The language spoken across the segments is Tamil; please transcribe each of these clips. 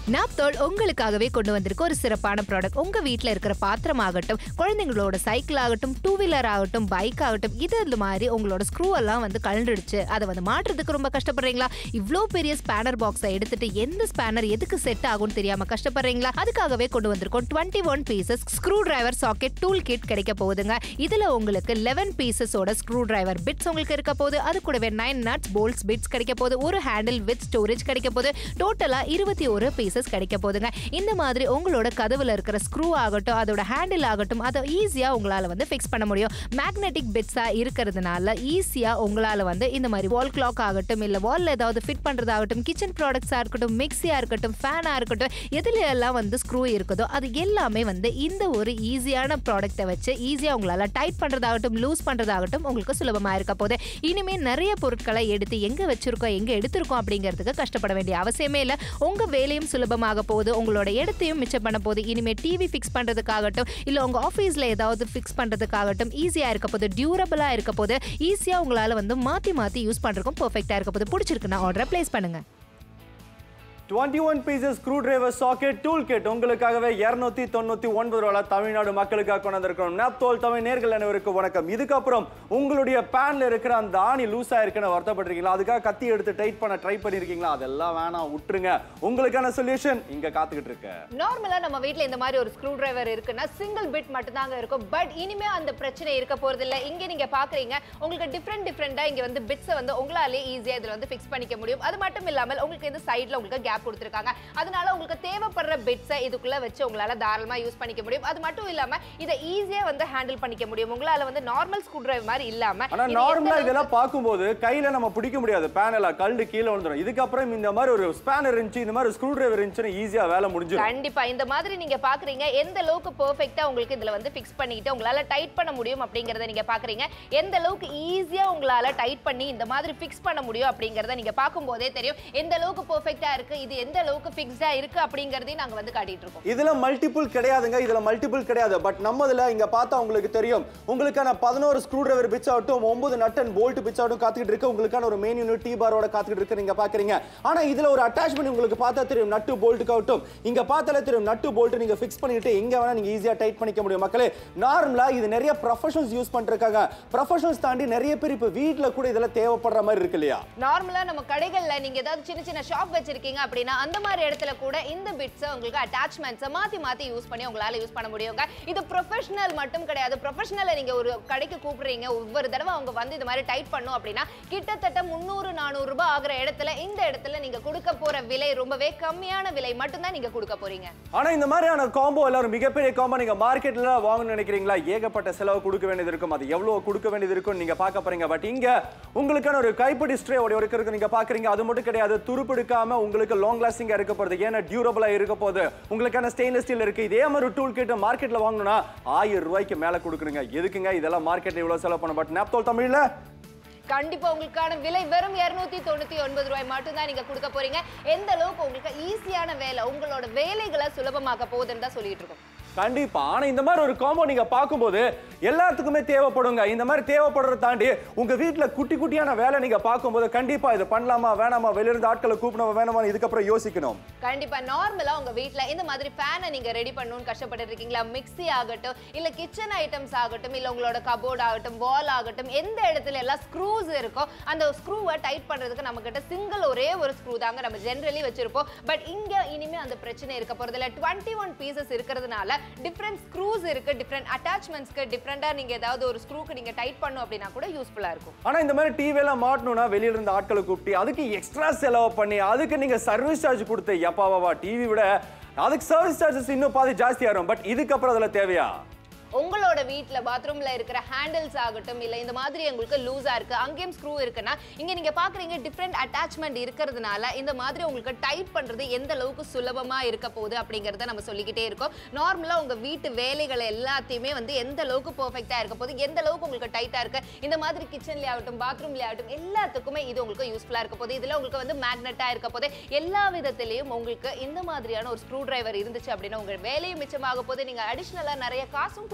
நாப்தோல் உங்களுக்காகவே கொண்டு வந்திருக்க ஒரு சிறப்பான ப்ராடக்ட் உங்க வீட்ல இருக்கிற பாத்திரம் ஆகட்டும் குழந்தைங்களோட சைக்கிள் ஆகட்டும் டூ வீலர் ஆகட்டும் பைக் ஆகட்டும் இது இந்த மாதிரி உங்களோட ஸ்க்ரூ எல்லாம் வந்து கழண்டுடுச்சு அதை வந்து மாற்றுறதுக்கு ரொம்ப கஷ்டப்படுறீங்களா இவ்ளோ பெரிய ஸ்பேனர் பாக்ஸை எடுத்துட்டு எந்த ஸ்பேனர் எதுக்கு செட் ஆகும்னு தெரியாம கஷ்டப்படுறீங்களா அதுக்காகவே கொண்டு வந்திருக்கோம் twenty one pieces screwdriver socket tool kit கிடைக்க போகுதுங்க இதுல உங்களுக்கு லெவன் பீசஸோட ஸ்க்ரூ டிரைவர் பிட்ஸ் உங்களுக்கு இருக்க போகுது அது கூடவே நைன் நட்ஸ் போல்ட்ஸ் பிட்ஸ் கிடைக்க போகுது ஒரு ஹேண்டில் வித் ஸ்டோரேஜ் கிடைக்க போகுது டோட்டலா இருபத்தி ஒரு பீசஸ் கிடைக்க போகுதுங்க இந்த மாதிரி உங்களோட கதவுல இருக்கிற ஸ்க்ரூ ஆகட்டும் அதோட ஹேண்டில் ஆகட்டும் அதை ஈஸியா உங்களால வந்து ஃபிக்ஸ் பண்ண முடியும் மேக்னெட்டிக் பிட்ஸா இருக்கிறதுனால ஈஸியா உங்களால வந்து இந்த மாதிரி வால் கிளாக் ஆகட்டும் இல்ல வால்ல ஏதாவது ஃபிட் பண்றதாகட்டும் கிச்சன் ப்ராடக்ட்ஸா இருக்கட்டும் மிக்ஸியா இருக்கட்டும் ஃபேனா இருக்கட்டும் எதுல எல்லாம் வந்து ஸ்க்ரூ இருக்குதோ அது எல்லாமே வந்து இந்த ஒரு ஈஸியான ப்ராடக்ட்டை வச்சு ஈஸியா உங்களால டைட் பண்றதாகட்டும் லூஸ் பண்றதாகட்டும் உங்களுக்கு சுலபமா இருக்க போகுது இனிமே நிறைய பொருட்களை எடுத்து எங்க வச்சிருக்கோம் எங்க எடுத்திருக்கோம் அப்படிங்கிறதுக்கு கஷ்டப்பட வேண்டிய அவசியமே இல்லை உங்க வேலையும் சுலபமாக போகுது உங்களோட இடத்தையும் மிச்சம் பண்ண போகுது இனிமே டிவி ஃபிக்ஸ் பண்றதுக்காகட்டும் இல்ல உங்க ஆஃபீஸ்ல ஏதாவது ஃபிக்ஸ் பண்றதுக்காகட்டும் ஈஸியா இருக்க போகுது டியூரபிளா இருக்க போகுது ஈஸியா உங்களால வந்து மாத்தி மாத்தி யூஸ் பண்றதுக்கும் பெர்ஃபெக்ட்டா இருக்க போகுது பிடிச்சிருக்குன்னா ஆர்டரை பிளேஸ் பண்ணுங்க twenty one pieces screwdriver socket tool kit உங்களுக்காகவே இருநூத்தி தொண்ணூத்தி ஒன்பது ரூபாய் தமிழ்நாடு மக்களுக்காக கொண்டு வந்திருக்கோம் நாப்தோல் தமிழ் நேர்கள் அனைவருக்கும் வணக்கம் இதுக்கப்புறம் உங்களுடைய பேன்ல இருக்கிற அந்த ஆணி லூஸ் ஆயிருக்குன்னு வருத்தப்பட்டிருக்கீங்களா அதுக்காக கத்தி எடுத்து டைட் பண்ண ட்ரை பண்ணிருக்கீங்களா அதெல்லாம் வேணாம் விட்டுருங்க உங்களுக்கான சொல்யூஷன் இங்க காத்துக்கிட்டு இருக்கு நார்மலா நம்ம வீட்ல இந்த மாதிரி ஒரு ஸ்க்ரூ டிரைவர் இருக்குன்னா சிங்கிள் பிட் மட்டும் தாங்க இருக்கும் பட் இனிமே அந்த பிரச்சனை இருக்க போறது இல்ல இங்க நீங்க பாக்குறீங்க உங்களுக்கு டிஃப்ரெண்ட் டிஃப்ரெண்டா இங்க வந்து பிட்ஸ் வந்து உங்களாலே ஈஸியா இதுல வந்து ஃபிக்ஸ் பண்ணிக்க முடியும் அது மட்டும் இல்லாமல் உங்களுக்கு இந்த சைடுல உங்களுக்கு கேப் கொடுத்துருக்காங்க அதனால உங்களுக்கு தேவைப்படுற பிட்ஸை இதுக்குள்ள வச்சு உங்களால தாராளமா யூஸ் பண்ணிக்க முடியும் அது மட்டும் இல்லாம இதை ஈஸியா வந்து ஹேண்டில் பண்ணிக்க முடியும் உங்களால வந்து நார்மல் ஸ்க்ரூ டிரைவர் மாதிரி இல்லாம ஆனா இது எந்த நார்மலா அளவுக்கு- இதெல்லாம் பார்க்கும்போது கையில நம்ம பிடிக்க முடியாது பேனல கல்டு கீழே விழுந்துரும் இதுக்கப்புறம் இந்த மாதிரி ஒரு ஸ்பேனர் இருந்துச்சு இந்த மாதிரி ஸ்க்ரூ டிரைவர் இருந்துச்சுன்னா ஈஸியா வேலை முடிஞ்சிடும் கண்டிப்பா இந்த மாதிரி நீங்க பாக்குறீங்க எந்த அளவுக்கு பெர்ஃபெக்ட்டா உங்களுக்கு இதுல வந்து ஃபிக்ஸ் பண்ணிட்டு உங்களால டைட் பண்ண முடியும் அப்படிங்கறத நீங்க பாக்குறீங்க எந்த அளவுக்கு ஈஸியா உங்களால டைட் பண்ணி இந்த மாதிரி ஃபிக்ஸ் பண்ண முடியும் அப்படிங்கறத நீங்க பார்க்கும்போதே தெரியும் எந்த அளவுக்கு பெர்ஃபெக்ட்டா இருக்கு இது எந்த அளவுக்கு ஃபிக்ஸ்டா இருக்கு அப்படிங்கறதையும் நாங்க வந்து காட்டிட்டு இருக்கோம் இதுல மல்டிபிள் கிடையாதுங்க இதுல மல்டிபிள் கிடையாது பட் நம்மதுல இங்க பார்த்தா உங்களுக்கு தெரியும் உங்களுக்கான பதினோரு ஸ்க்ரூ டிரைவர் பிச் ஆகட்டும் ஒன்பது நட் அண்ட் போல்ட் பிச் ஆகட்டும் காத்துக்கிட்டு இருக்கு உங்களுக்கான ஒரு மெயின் யூனிட் டீ பாரோட காத்துக்கிட்டு இருக்கு நீங்க பாக்குறீங்க ஆனா இதுல ஒரு அட்டாச்மெண்ட் உங்களுக்கு பார்த்தா தெரியும் நட்டு போல்ட்டுக்கு ஆகட்டும் இங்க பார்த்தாலே தெரியும் நட்டு போல்ட் நீங்க ஃபிக்ஸ் பண்ணிட்டு எங்க வேணா நீங்க ஈஸியா டைட் பண்ணிக்க முடியும் மக்களே நார்மலா இது நிறைய ப்ரொஃபஷனல்ஸ் யூஸ் பண்றாங்க ப்ரொஃபஷனல்ஸ் தாண்டி நிறைய பேர் இப்ப வீட்ல கூட இதெல்லாம் தேவைப்படுற மாதிரி இருக்கு இல்லையா நார்மலா நம்ம கடைகள்ல நீங்க ஏதாவது சின்ன சின்ன ஷாப் வச்சிருக்கீங்க அப்படின்னா அந்த மாதிரி இடத்துல கூட இந்த பிட்ஸ் உங்களுக்கு அட்டாச்மெண்ட்ஸை மாத்தி மாத்தி யூஸ் பண்ணி உங்களால யூஸ் பண்ண முடியுங்க இது ப்ரொஃபஷனல் மட்டும் கிடையாது ப்ரொஃபஷனலை நீங்க ஒரு கடைக்கு கூப்பிடுறீங்க ஒவ்வொரு தடவை அவங்க வந்து இது மாதிரி டைட் பண்ணும் அப்படின்னா கிட்டத்தட்ட முந்நூறு நானூறு ரூபாய் ஆகிற இடத்துல இந்த இடத்துல நீங்க கொடுக்க போற விலை ரொம்பவே கம்மியான விலை மட்டும்தான் நீங்க கொடுக்க போறீங்க ஆனா இந்த மாதிரியான காம்போ எல்லாரும் மிகப்பெரிய காம்போ நீங்க மார்க்கெட்ல வாங்கணும்னு நினைக்கிறீங்களா ஏகப்பட்ட செலவு கொடுக்க வேண்டியது இருக்கும் அது எவ்வளவு கொடுக்க வேண்டியது இருக்கும் நீங்க பார்க்க போறீங்க பட் இங்க உங்களுக்கான ஒரு கைப்பிடி ஸ்ட்ரே ஒரு இருக்கு நீங்க பாக்குறீங்க அது மட்டும் கிடையாது துருப்பிடிக்காம உங்களுக்கு லாங் லாஸ்டிங்கா இருக்க போறது ஏன்னா டியூரபிளா இருக்க போகுது உங்களுக்கான ஸ்டெயின்லெஸ் ஸ்டீல் இருக்கு இதே மாதிரி ஒரு டூல் கிட்ட மார்க்கெட்ல வாங்கணும்னா ஆயிரம் ரூபாய்க்கு மேல கொடுக்குறீங்க எதுக்குங்க இதெல்லாம் மார்க்கெட்ல இவ்வளவு செலவு பண்ண பட் நாப்தோல் தமிழ்ல கண்டிப்பா உங்களுக்கான விலை வெறும் 299 தொண்ணூத்தி ஒன்பது ரூபாய் மட்டும்தான் நீங்க கொடுக்க போறீங்க எந்த அளவுக்கு உங்களுக்கு ஈஸியான வேலை உங்களோட வேலைகளை சுலபமாக்க போகுதுன்னு தான் சொல்லிட்டு இருக்கோம் கண்டிப்பா ஆனா இந்த மாதிரி ஒரு காம்போ நீங்க பார்க்கும்போது எல்லாத்துக்குமே தேவைப்படுங்க இந்த மாதிரி தேவைப்படுறத தாண்டி உங்க வீட்ல குட்டி குட்டியான வேலை நீங்க பார்க்கும்போது கண்டிப்பா இது பண்ணலாமா வேணாமா வெளியிருந்து ஆட்களை கூப்பிடணுமா வேணாமா இதுக்கப்புறம் யோசிக்கணும் கண்டிப்பா நார்மலா உங்க வீட்ல இந்த மாதிரி ஃபேனை நீங்க ரெடி பண்ணணும்னு கஷ்டப்பட்டு இருக்கீங்களா மிக்ஸி ஆகட்டும் இல்ல கிச்சன் ஐட்டம்ஸ் ஆகட்டும் இல்ல உங்களோட கபோர்ட் ஆகட்டும் வால் ஆகட்டும் எந்த இடத்துல எல்லாம் ஸ்க்ரூஸ் இருக்கோ அந்த ஸ்க்ரூவை டைட் பண்றதுக்கு நம்ம கிட்ட சிங்கிள் ஒரே ஒரு ஸ்க்ரூ தாங்க நம்ம ஜென்ரலி வச்சிருப்போம் பட் இங்க இனிமே அந்த பிரச்சனை இருக்க போறது இல்ல டுவெண்ட்டி ஒன் பீசஸ் இருக்கிறதுனால டிஃப்ரெண்ட் ஸ்க்ரூஸ் இருக்கு டிஃப்ரெண்ட் அட்டாச்மெண்ட்ஸ்க்கு டிஃப்ரெண்டா நீங்க ஏதாவது ஒரு ஸ்க்ரூக்கு நீங்க டைட் பண்ணும் அப்படின்னா கூட யூஸ்ஃபுல்லா இருக்கும் ஆனா இந்த மாதிரி டிவி எல்லாம் மாட்டணும்னா வெளியில இருந்து ஆட்களை கூப்பிட்டு அதுக்கு எக்ஸ்ட்ரா செலவு பண்ணி அதுக்கு நீங்க சர்வீஸ் சார்ஜ் கொடுத்து எப்பாவா டிவி விட அதுக்கு சர்வீஸ் சார்ஜஸ் இன்னும் பாதி ஜாஸ்தி ஆகும் பட் இதுக்கப்புறம் அதுல தேவையா உங்களோட வீட்ல பாத்ரூம்ல இருக்கிற ஹேண்டில்ஸ் ஆகட்டும் இல்ல இந்த மாதிரி உங்களுக்கு லூஸா இருக்கு அங்கேயும் ஸ்க்ரூ இருக்குன்னா இங்க நீங்க பாக்குறீங்க டிஃப்ரெண்ட் அட்டாச்மெண்ட் இருக்கிறதுனால இந்த மாதிரி உங்களுக்கு டைட் பண்றது எந்த அளவுக்கு சுலபமா இருக்க போகுது அப்படிங்கறத நம்ம சொல்லிக்கிட்டே இருக்கோம் நார்மலா உங்க வீட்டு வேலைகள் எல்லாத்தையுமே வந்து எந்த அளவுக்கு பெர்ஃபெக்ட்டா இருக்க போகுது எந்த அளவுக்கு உங்களுக்கு டைட்டா இருக்கு இந்த மாதிரி கிச்சன்ல ஆகட்டும் பாத்ரூம்ல ஆகட்டும் எல்லாத்துக்குமே இது உங்களுக்கு யூஸ்ஃபுல்லா இருக்க போகுது இதுல உங்களுக்கு வந்து மேக்னெட்டா இருக்க போது எல்லா விதத்திலையும் உங்களுக்கு இந்த மாதிரியான ஒரு ஸ்க்ரூ டிரைவர் இருந்துச்சு அப்படின்னா உங்க வேலையும் மிச்சமாக போது நீங்க அடிஷ்னலா நிறைய காசும் கொடுக்க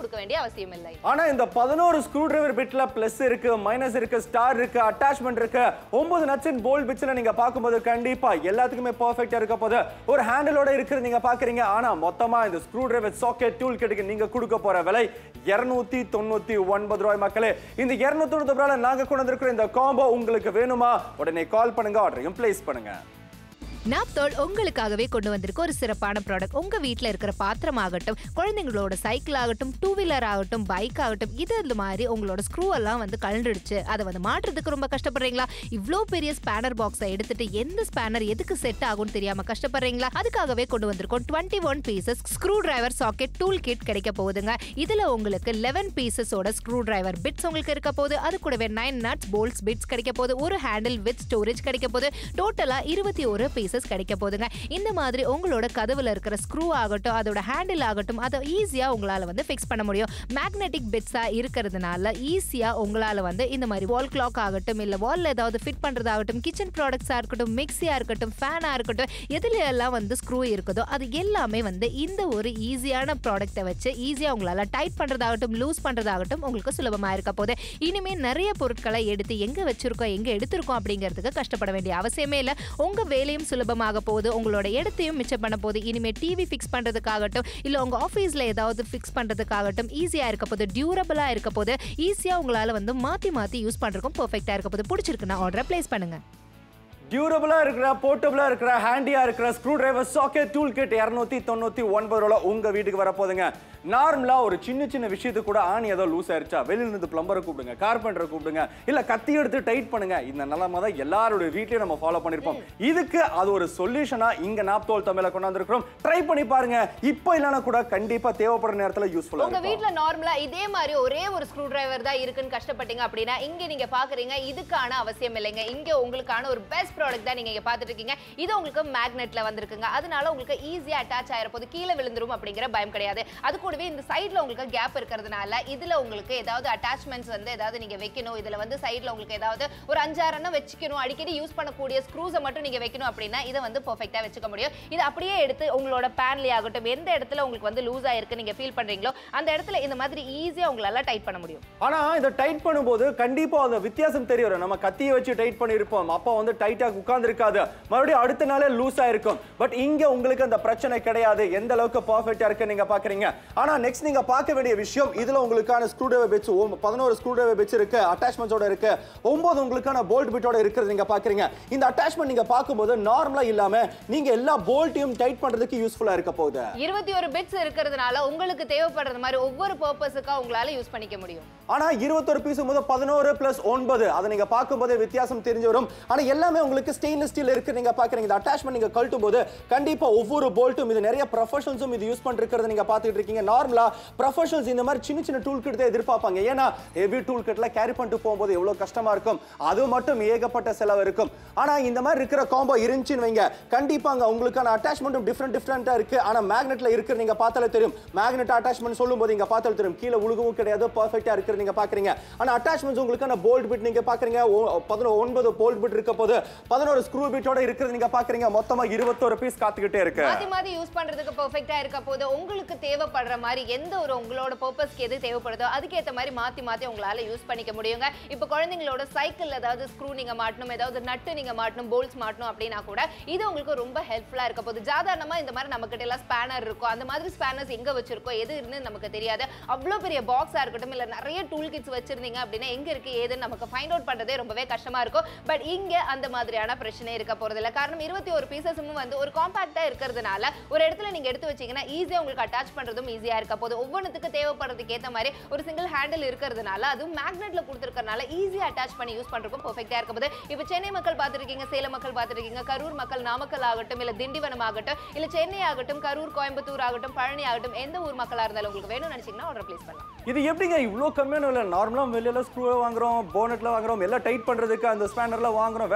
கொடுக்க வேண்டிய அவசியம் இல்லை ஆனா இந்த பதினோரு ஸ்க்ரூ டிரைவர் பிட்ல பிளஸ் இருக்கு மைனஸ் இருக்கு ஸ்டார் இருக்கு அட்டாச்மெண்ட் இருக்கு ஒன்பது நட்ஸ் அண்ட் போல்ட் பிட்ஸ்ல நீங்க பார்க்கும்போது கண்டிப்பா எல்லாத்துக்குமே பெர்ஃபெக்ட்டா இருக்க போது ஒரு ஹேண்டிலோட இருக்கிறது நீங்க பாக்குறீங்க ஆனா மொத்தமா இந்த ஸ்க்ரூ டிரைவர் சாக்கெட் டூல் கிட்டுக்கு நீங்க கொடுக்க போற விலை இருநூத்தி தொண்ணூத்தி ஒன்பது ரூபாய் மக்களே இந்த இருநூத்தி தொண்ணூத்தி ரூபாய் நாங்க கொண்டு வந்திருக்கிற இந்த காம்போ உங்களுக்கு வேணுமா உடனே கால் பண்ணுங்க ஆர்டரையும் பிளேஸ் பண்ணுங்க நாப்தோல் உங்களுக்காகவே கொண்டு வந்திருக்க ஒரு சிறப்பான ப்ராடக்ட் உங்க வீட்ல இருக்கிற பாத்திரம் ஆகட்டும் குழந்தைங்களோட சைக்கிள் ஆகட்டும் டூ வீலர் ஆகட்டும் பைக் ஆகட்டும் இது இந்த மாதிரி உங்களோட ஸ்க்ரூ எல்லாம் வந்து கலண்டுடுச்சு அதை வந்து மாற்றுறதுக்கு ரொம்ப கஷ்டப்படுறீங்களா இவ்ளோ பெரிய ஸ்பேனர் பாக்ஸை எடுத்துட்டு எந்த ஸ்பேனர் எதுக்கு செட் ஆகும்னு தெரியாம கஷ்டப்படுறீங்களா அதுக்காகவே கொண்டு வந்திருக்கோம் twenty one pieces screwdriver socket tool kit கிடைக்க போகுதுங்க இதுல உங்களுக்கு லெவன் பீசஸோட ஸ்க்ரூ டிரைவர் பிட்ஸ் உங்களுக்கு இருக்க போகுது அது கூடவே நைன் நட்ஸ் போல்ட்ஸ் பிட்ஸ் கிடைக்க போகுது ஒரு ஹேண்டில் வித் ஸ்டோரேஜ் கிடைக்க போகுது டோட்டலா இருபத்தி ஒரு பீசஸ் கிடைக்க போகுதுங்க இந்த மாதிரி உங்களோட கதவுல இருக்கிற ஸ்க்ரூ ஆகட்டும் அதோட ஹேண்டில் ஆகட்டும் அதை ஈஸியா உங்களால வந்து ஃபிக்ஸ் பண்ண முடியும் மேக்னெட்டிக் பிட்ஸா இருக்கிறதுனால ஈஸியா உங்களால வந்து இந்த மாதிரி வால் கிளாக் ஆகட்டும் இல்ல வால்ல ஏதாவது ஃபிட் பண்றதாகட்டும் கிச்சன் ப்ராடக்ட்ஸா இருக்கட்டும் மிக்ஸியா இருக்கட்டும் ஃபேனா இருக்கட்டும் எதுல எல்லாம் வந்து ஸ்க்ரூ இருக்குதோ அது எல்லாமே வந்து இந்த ஒரு ஈஸியான ப்ராடக்ட்டை வச்சு ஈஸியா உங்களால டைட் பண்றதாகட்டும் லூஸ் பண்றதாகட்டும் உங்களுக்கு சுலபமா இருக்க போது இனிமே நிறைய பொருட்களை எடுத்து எங்க வச்சிருக்கோம் எங்க எடுத்திருக்கோம் அப்படிங்கிறதுக்கு கஷ்டப்பட வேண்டிய அவசியமே இல்லை உங்க வேலையும் சுலபமாக போகுது உங்களோட இடத்தையும் மிச்சம் பண்ண போகுது இனிமே டிவி ஃபிக்ஸ் பண்றதுக்காகட்டும் இல்ல உங்க ஆஃபீஸ்ல ஏதாவது ஃபிக்ஸ் பண்றதுக்காகட்டும் ஈஸியா இருக்க போது டியூரபிளா இருக்க போது ஈஸியா உங்களால வந்து மாத்தி மாத்தி யூஸ் பண்றதுக்கும் பெர்ஃபெக்ட்டா இருக்க போது பிடிச்சிருக்குன்னா ஆர்டரை பிளேஸ் பண்ணுங்க டியூரபிளா இருக்கிற போர்ட்டபிளா இருக்கிற ஹேண்டியா இருக்கிற screwdriver socket tool kit இரநூத்தி தொண்ணூத்தி ஒன்பது ரூபா உங்க வீட்டுக்கு வரப்போகுதுங்க நார்மலா ஒரு சின்ன சின்ன விஷயத்துக்கு கூட ஆணி ஏதோ லூஸ் ஆயிருச்சா வெளியில இருந்து பிளம்பரை கூப்பிடுங்க கார்பெண்டரை கூப்பிடுங்க இல்ல கத்தி எடுத்து டைட் பண்ணுங்க இந்த நிலைமை தான் எல்லாருடைய வீட்லயும் நம்ம ஃபாலோ பண்ணிருப்போம் இதுக்கு அது ஒரு சொல்யூஷனா இங்க நாப்தோல் தமிழ கொண்டாந்துருக்கிறோம் ட்ரை பண்ணி பாருங்க இப்போ இல்லைன்னா கூட கண்டிப்பா தேவைப்படுற நேரத்துல யூஸ்ஃபுல்லா உங்க இருக்கும் வீட்ல நார்மலா இதே மாதிரி ஒரே ஒரு ஸ்க்ரூ டிரைவர் தான் இருக்குன்னு கஷ்டப்பட்டீங்க அப்படின்னா இங்க நீங்க பாக்குறீங்க இதுக்கான அவசியம் இல்லைங்க இங்க உங்களுக்கான ஒரு பெஸ்ட் ப்ராடக்ட் தான் நீங்க இங்க பாத்துட்டு இருக்கீங்க இது உங்களுக்கு மேக்னெட்ல வந்திருக்குங்க அதனால உங்களுக்கு ஈஸியா அட்டாச் ஆயிர போது கீழே விழுந்துரும் அப்படிங்கிற பயம் கிடையாது அது கூடவே இந்த சைடுல உங்களுக்கு கேப் இருக்கிறதுனால இதுல உங்களுக்கு ஏதாவது அட்டாச்மெண்ட்ஸ் வந்து ஏதாவது நீங்க வைக்கணும் இதுல வந்து சைடுல உங்களுக்கு ஏதாவது ஒரு அஞ்சாறு வச்சுக்கணும் அடிக்கடி யூஸ் பண்ணக்கூடிய ஸ்க்ரூஸை மட்டும் நீங்க வைக்கணும் அப்படின்னா இதை வந்து பெர்ஃபெக்ட்டா வச்சுக்க முடியும் இது அப்படியே எடுத்து உங்களோட பேன்லயே ஆகட்டும் எந்த இடத்துல உங்களுக்கு வந்து லூஸ் ஆயிருக்கு நீங்க ஃபீல் பண்றீங்களோ அந்த இடத்துல இந்த மாதிரி ஈஸியா உங்களால டைட் பண்ண முடியும் ஆனா இதை டைட் பண்ணும்போது கண்டிப்பா அந்த வித்தியாசம் தெரிய வரும் நம்ம கத்தியை வச்சு டைட் பண்ணியிருப்போம் அப்போ வந்து டைட்டா உட்கார்ந்து இருக்காது மறுபடியும் அடுத்த நாளே லூஸ் ஆயிருக்கும் பட் இங்க உங்களுக்கு அந்த பிரச்சனை கிடையாது எந்த அளவுக்கு பர்ஃபெக்டா இருக்கு நீங்க பாக்குறீங்க ஆனா நெக்ஸ்ட் நீங்க பார்க்க வேண்டிய விஷயம் இதுல உங்களுக்கான ஸ்க்ரூ டிரைவர் பிட்ஸ் பதினோரு ஸ்க்ரூ டிரைவர் பிட்ஸ் இருக்கு அட்டாச்மெண்ட்ஸோட இருக்கு ஒன்பது உங்களுக்கான போல்ட் பிட்டோட இருக்கிறது நீங்க பாக்குறீங்க இந்த அட்டாச்மெண்ட் நீங்க பார்க்கும்போது நார்மலா இல்லாம நீங்க எல்லா போல்ட்டையும் டைட் பண்றதுக்கு யூஸ்ஃபுல்லா இருக்க போகுது இருபத்தி ஒரு பிட்ஸ் இருக்கிறதுனால உங்களுக்கு தேவைப்படுறது மாதிரி ஒவ்வொரு பர்பஸுக்கா உங்களால யூஸ் பண்ணிக்க முடியும் ஆனா இருபத்தொரு பீஸ் போது பதினோரு பிளஸ் ஒன்பது அதை நீங்க பார்க்கும்போது வித்தியாசம் தெரிஞ்சு வரும் ஆனா எல்லாமே உங்களுக்கு ஸ்டெயின்லெஸ் ஸ்டீல் இருக்கு நீங்க பாக்குறீங்க இந்த அட்டாச்மெண்ட் நீங்க கழட்டும் போது கண்டிப்பா ஒவ்வொரு போல்ட்டும் இது நிறைய ப்ரொஃபஷனல்ஸும் இது யூஸ் பண்ணிருக்கிறத நீங்க பார்த்துட்டு இருக்கீங்க நார்மலா ப்ரொஃபஷனல்ஸ் இந்த மாதிரி சின்ன சின்ன டூல் கிட்ட எதிர்பார்ப்பாங்க ஏன்னா ஹெவி டூல் கிட்ல கேரி பண்ணிட்டு போகும்போது எவ்வளவு கஷ்டமா இருக்கும் அது மட்டும் ஏகப்பட்ட செலவு இருக்கும் ஆனா இந்த மாதிரி இருக்கிற காம்போ இருந்துச்சுன்னு வைங்க கண்டிப்பாங்க உங்களுக்கான அட்டாச்மெண்ட்டும் டிஃப்ரெண்ட் டிஃப்ரெண்டா இருக்கு ஆனா மேக்னெட்ல இருக்கு நீங்க பார்த்தாலே தெரியும் மேக்னெட் அட்டாச்மெண்ட் சொல்லும்போது இங்க பார்த்தாலே தெரியும் கீழே உழுகவும் கிடையாது பர்ஃபெக்ட்டா இருக்கு நீங்க பாக்குறீங்க ஆனா அட்டாச்மெண்ட்ஸ் உங்களுக்கான போல்ட் பிட் நீங்க பாக்குறீங்க பதினொன்று ஒன்பது போல்ட் பிட் இருக்க போது பதினோரு ஸ்க்ரூ பிட்டோட இருக்கிறது நீங்க பாக்குறீங்க மொத்தமா இருபத்தோரு பீஸ் காத்துக்கிட்டே இருக்கு மாத்தி மாத்தி யூஸ் பண்றதுக்கு பெர்ஃபெக்ட்டா இருக்க போது உங்களுக்கு தேவைப்படுற மாதிரி எந்த ஒரு உங்களோட பர்பஸ்க்கு எது தேவைப்படுதோ அதுக்கேத்த மாதிரி மாத்தி மாத்தி உங்களால யூஸ் பண்ணிக்க முடியுங்க இப்போ குழந்தைங்களோட சைக்கிள் ஏதாவது ஸ்க்ரூ நீங்க மாட்டணும் ஏதாவது நட்டு நீங்க மாட்டணும் போல்ட்ஸ் மாட்டணும் அப்படின்னா கூட இது உங்களுக்கு ரொம்ப ஹெல்ப்ஃபுல்லா இருக்க போகுது சாதாரணமா இந்த மாதிரி நம்ம கிட்ட எல்லாம் ஸ்பேனர் இருக்கும் அந்த மாதிரி ஸ்பேனர்ஸ் எங்க வச்சிருக்கோம் எது இருந்து நமக்கு தெரியாது அவ்வளோ பெரிய பாக்ஸா இருக்கட்டும் இல்ல நிறைய டூல் கிட்ஸ் வச்சிருந்தீங்க அப்படின்னா எங்க இருக்கு ஏதுன்னு நமக்கு ஃபைண்ட் அவுட் பண்றதே ரொம்பவே கஷ்டமா இருக்கும் பட் இங்க அந்த மாதிரியான பிரச்சனை இருக்க போறது இல்ல காரணம் இருபத்தி ஒரு பீசஸும் வந்து ஒரு காம்பாக்டா இருக்கிறதுனால ஒரு இடத்துல நீங்க எடுத்து வச்சீங்கன்னா ஈஸியா உங்களுக்கு அட்டாச் பண்றதும் ஈஸியா இருக்க போது ஒவ்வொன்றுத்துக்கு தேவைப்படுறதுக்கு ஏத்த மாதிரி ஒரு சிங்கிள் ஹேண்டில் இருக்கிறதுனால அதுவும் மேக்னெட்ல கொடுத்துருக்கறனால ஈஸியா அட்டாச் பண்ணி யூஸ் பண்றதுக்கும் பெர்ஃபெக்ட்டா இருக்க போது இப்போ சென்னை மக்கள் பார்த்துருக்கீங்க சேலம் மக்கள் பார்த்துருக்கீங்க கரூர் மக்கள் நாமக்கல் ஆகட்டும் இல்ல திண்டிவனம் ஆகட்டும் இல்ல சென்னை ஆகட்டும் கரூர் கோயம்புத்தூர் ஆகட்டும் பழனி ஆகட்டும் எந்த ஊர் மக்களா இருந்தாலும் உங்களுக்கு வேணும்னு நினைச்சீங்கன்னா ஆர்டர் பிளேஸ் பண்ணலாம் இது எப்படிங்க இவ்வளோ கம்மியான விலை நார்மலாக வெளியில ஸ்க்ரூ வாங்குறோம் போனட்ல வாங்குறோம் எல்லாம் டைட் பண்றதுக்கு அந்த ஸ்பேனர்ல வாங்குறோம் விலை ஜாஸ்தி இருக்கு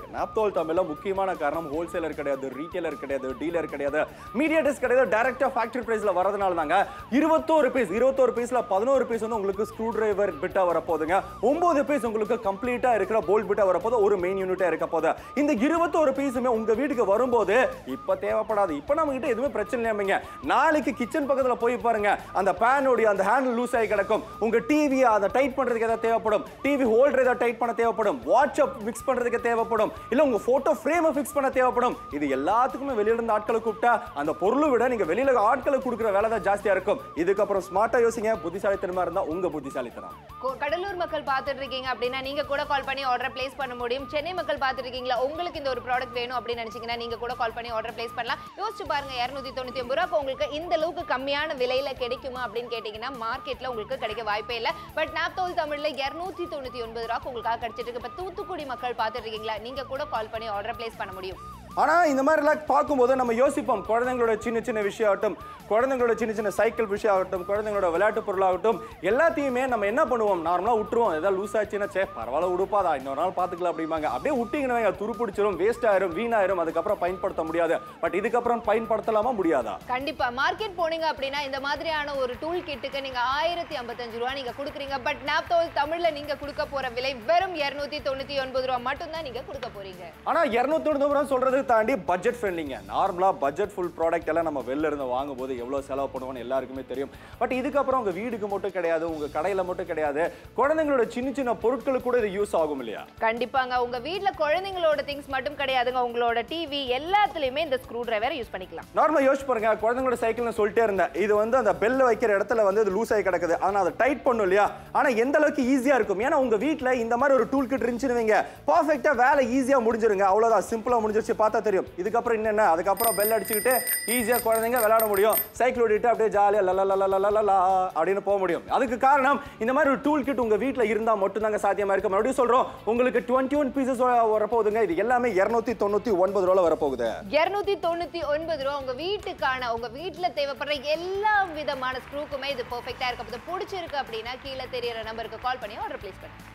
இருக்கு நாப்தோல் தமிழ்ல முக்கியமான காரணம் ஹோல்சேலர் கிடையாது ரீட்டைலர் கிடையாது டீலர் கிடையாது மீடியேட்டர்ஸ் கிடையாது டைரக்டா ஃபேக்டரி பிரைஸ்ல வரதுனால தாங்க இருபத்தோரு பீஸ் இருபத்தோரு பீஸ்ல பதினோரு பீஸ் வந்து உங்களுக்கு ஸ்க்ரூ டிரைவர் பிட்டா வரப்போகுதுங்க ஒன்பது பீஸ் உங்களுக்கு கம்ப்ளீட்டா இருக்கிற போல்ட் பிட்டா வரப்போது ஒரு மெயின் யூனிட்டா இருக்க போகுது இந்த இருபத்தோரு பீஸுமே உங்க வீட்டுக்கு வரும்போது இப்ப தேவைப்படாது இப்ப நம்ம கிட்ட எதுவுமே பிரச்சனை இல்லையாமீங்க நாளைக்கு கிச்சன் பக்கத்துல போய் பாருங்க அந்த பேனோடைய அந்த ஹேண்டில் லூஸ் ஆகி கிடக்கும் உங்க டிவியை அதை டைட் பண்றதுக்கு ஏதாவது தேவைப்படும் டிவி ஹோல்டர் ஏதாவது டைட் பண்ண தேவைப்படும் வாட்ஸ்அப் ஃபிக்ஸ் பண்றதுக்கு தேவைப்படும் இல்ல உங்க போட்டோ ஃப்ரேமை ஃபிக்ஸ் பண்ண தேவைப்படும் இது எல்லாத்துக்குமே வெளியில இருந்து ஆட்களை கூப்பிட்டா அந்த பொருளை விட நீங்க வெளியில ஆட்களை கொடுக்குற வேலை தான் ஜாஸ்தியா இருக்கும் இதுக்கப்புறம் ஸ்மார்ட்டா யோசிங்க புத்திசாலித்தனமா இருந்தா உங்க புத்திசாலித்தனம் கொ- கடலூர் மக்கள் பார்த்துட்டு இருக்கீங்க அப்படின்னா நீங்க கூட கால் பண்ணி ஆர்டர் பிளேஸ் பண்ண முடியும் சென்னை மக்கள் பார்த்துட்டு இருக்கீங்களா உங்களுக்கு இந்த ஒரு ப்ராடக்ட் வேணும் அப்படின்னு நினைச்சீங்கன்னா நீங்க கூட கால் பண்ணி ஆர்டர் பிளேஸ் பண்ணலாம் யோசிச்சு பாருங்க இரநூத்தி தொண்ணூத்தி ஒன்பது ரூபா அப்போ உங்களுக்கு இந்த அளவுக்கு கம்மியான விலையில கிடைக்குமா அப்படின்னு கேட்டீங்கன்னா மார்க்கெட்ல உங்களுக்கு கிடைக்க வாய்ப்பே இல்லை பட் நாப்தோல் தமிழ்ல இரநூத்தி தொண்ணூத்தி ஒன்பது ரூபாய்க்கு உங்களுக்காக கிடைச்சிட்டு இருக்கு இப்போ தூத்துக்குடி மக்கள் பார்த்துட்டு இருக்கீங்களா நீங்க கூட கால் பண்ணி ஆர்டர் பிளேஸ் பண்ண முடியும் ஆனா இந்த மாதிரி எல்லாம் பார்க்கும்போது நம்ம யோசிப்போம் குழந்தைங்களோட சின்ன சின்ன விஷயம் ஆகட்டும் குழந்தைங்களோட சின்ன சின்ன சைக்கிள் விஷயம் ஆகட்டும் குழந்தைங்களோட விளையாட்டு பொருளாகட்டும் எல்லாத்தையுமே நம்ம என்ன பண்ணுவோம் நார்மலா விட்டுருவோம் ஏதாவது லூஸ் ஆச்சுன்னா சே பரவாயில்ல விடுப்பாதா இன்னொரு நாள் பார்த்துக்கலாம் அப்படிம்பாங்க அப்படியே விட்டீங்கன்னா துரு பிடிச்சிரும் வேஸ்ட் ஆயிரும் வீணாயிரும் அதுக்கப்புறம் பயன்படுத்த முடியாது பட் இதுக்கப்புறம் பயன்படுத்தலாமா முடியாதா கண்டிப்பா மார்க்கெட் போனீங்க அப்படின்னா இந்த மாதிரியான ஒரு டூல் கிட்டுக்கு நீங்க ஆயிரத்தி ஐம்பத்தஞ்சு ரூபா நீங்க கொடுக்குறீங்க பட் நாப்தோல் தமிழ்ல நீங்க கொடுக்க போற விலை வெறும் இருநூத்தி தொண்ணூத்தி ஒன்பது ரூபா மட்டும்தான் நீங்க கொடுக்க போறீங்க ஆனா இருநூத்தி தொண்ணூறு ரூபா சொல்றது தாண்டி பட்ஜெட் ஃப்ரெண்ட்லிங்க நார்மலா பட்ஜெட் ஃபுல் ப்ராடக்ட் எல்லாம் நம்ம வெளில இருந்து வாங்கும்போது எவ்வளவு செலவு பண்ணுவோம்னு எல்லாருக்குமே தெரியும் பட் இதுக்கப்புறம் உங்க வீடுக்கு மட்டும் கிடையாது உங்க கடையில மட்டும் கிடையாது குழந்தைங்களோட சின்ன சின்ன பொருட்களுக்கு கூட இது யூஸ் ஆகும் இல்லையா கண்டிப்பாங்க உங்க வீட்ல குழந்தைங்களோட திங்ஸ் மட்டும் கிடையாதுங்க உங்களோட டிவி எல்லாத்துலயுமே இந்த ஸ்க்ரூ டிரைவரை யூஸ் பண்ணிக்கலாம் நார்மலா யோசிச்சு பாருங்க குழந்தைங்களோட சைக்கிள்னு சொல்லிட்டே இருந்தேன் இது வந்து அந்த பெல்ல வைக்கிற இடத்துல வந்து இது லூஸ் ஆகி கிடக்குது ஆனா அதை டைட் பண்ணும் இல்லையா ஆனா எந்த அளவுக்கு ஈஸியா இருக்கும் ஏன்னா உங்க வீட்ல இந்த மாதிரி ஒரு டூல் கிட் இருந்துச்சுன்னு வைங்க பர்ஃபெக்ட்டா வேலை ஈஸியா முடிஞ்சிருங்க அவ்வளவுதான் சிம்பிளா முடிஞ்சிருச்சு பார்த்தா தெரியும் இதுக்கப்புறம் என்னென்ன அதுக்கப்புறம் பெல் அடிச்சுக்கிட்டு ஈஸியா குழந்தைங்க விளையாட முடியும் சைக்கிள் ஓடிட்டு அப்படியே ஜாலியா லலலலலலலா அப்படின்னு போக முடியும் அதுக்கு காரணம் இந்த மாதிரி ஒரு டூல் கிட் உங்க வீட்ல இருந்தா மட்டும்தாங்க சாத்தியமா இருக்கு மறுபடியும் சொல்றோம் உங்களுக்கு டுவெண்ட்டி ஒன் பீசஸ் வரப்போகுதுங்க இது எல்லாமே இருநூத்தி தொண்ணூத்தி ஒன்பது ரூபாய் வரப்போகுது இருநூத்தி தொண்ணூத்தி ஒன்பது ரூபா உங்க வீட்டுக்கான உங்க வீட்ல தேவைப்படுற எல்லா விதமான ஸ்க்ரூக்குமே இது பெர்ஃபெக்ட்டா இருக்க போது பிடிச்சிருக்கு அப்படின்னா கீழே தெரியற நம்பருக்கு கால் பண்ணி ஆர்டர் பிளேஸ் பண்ணுங்க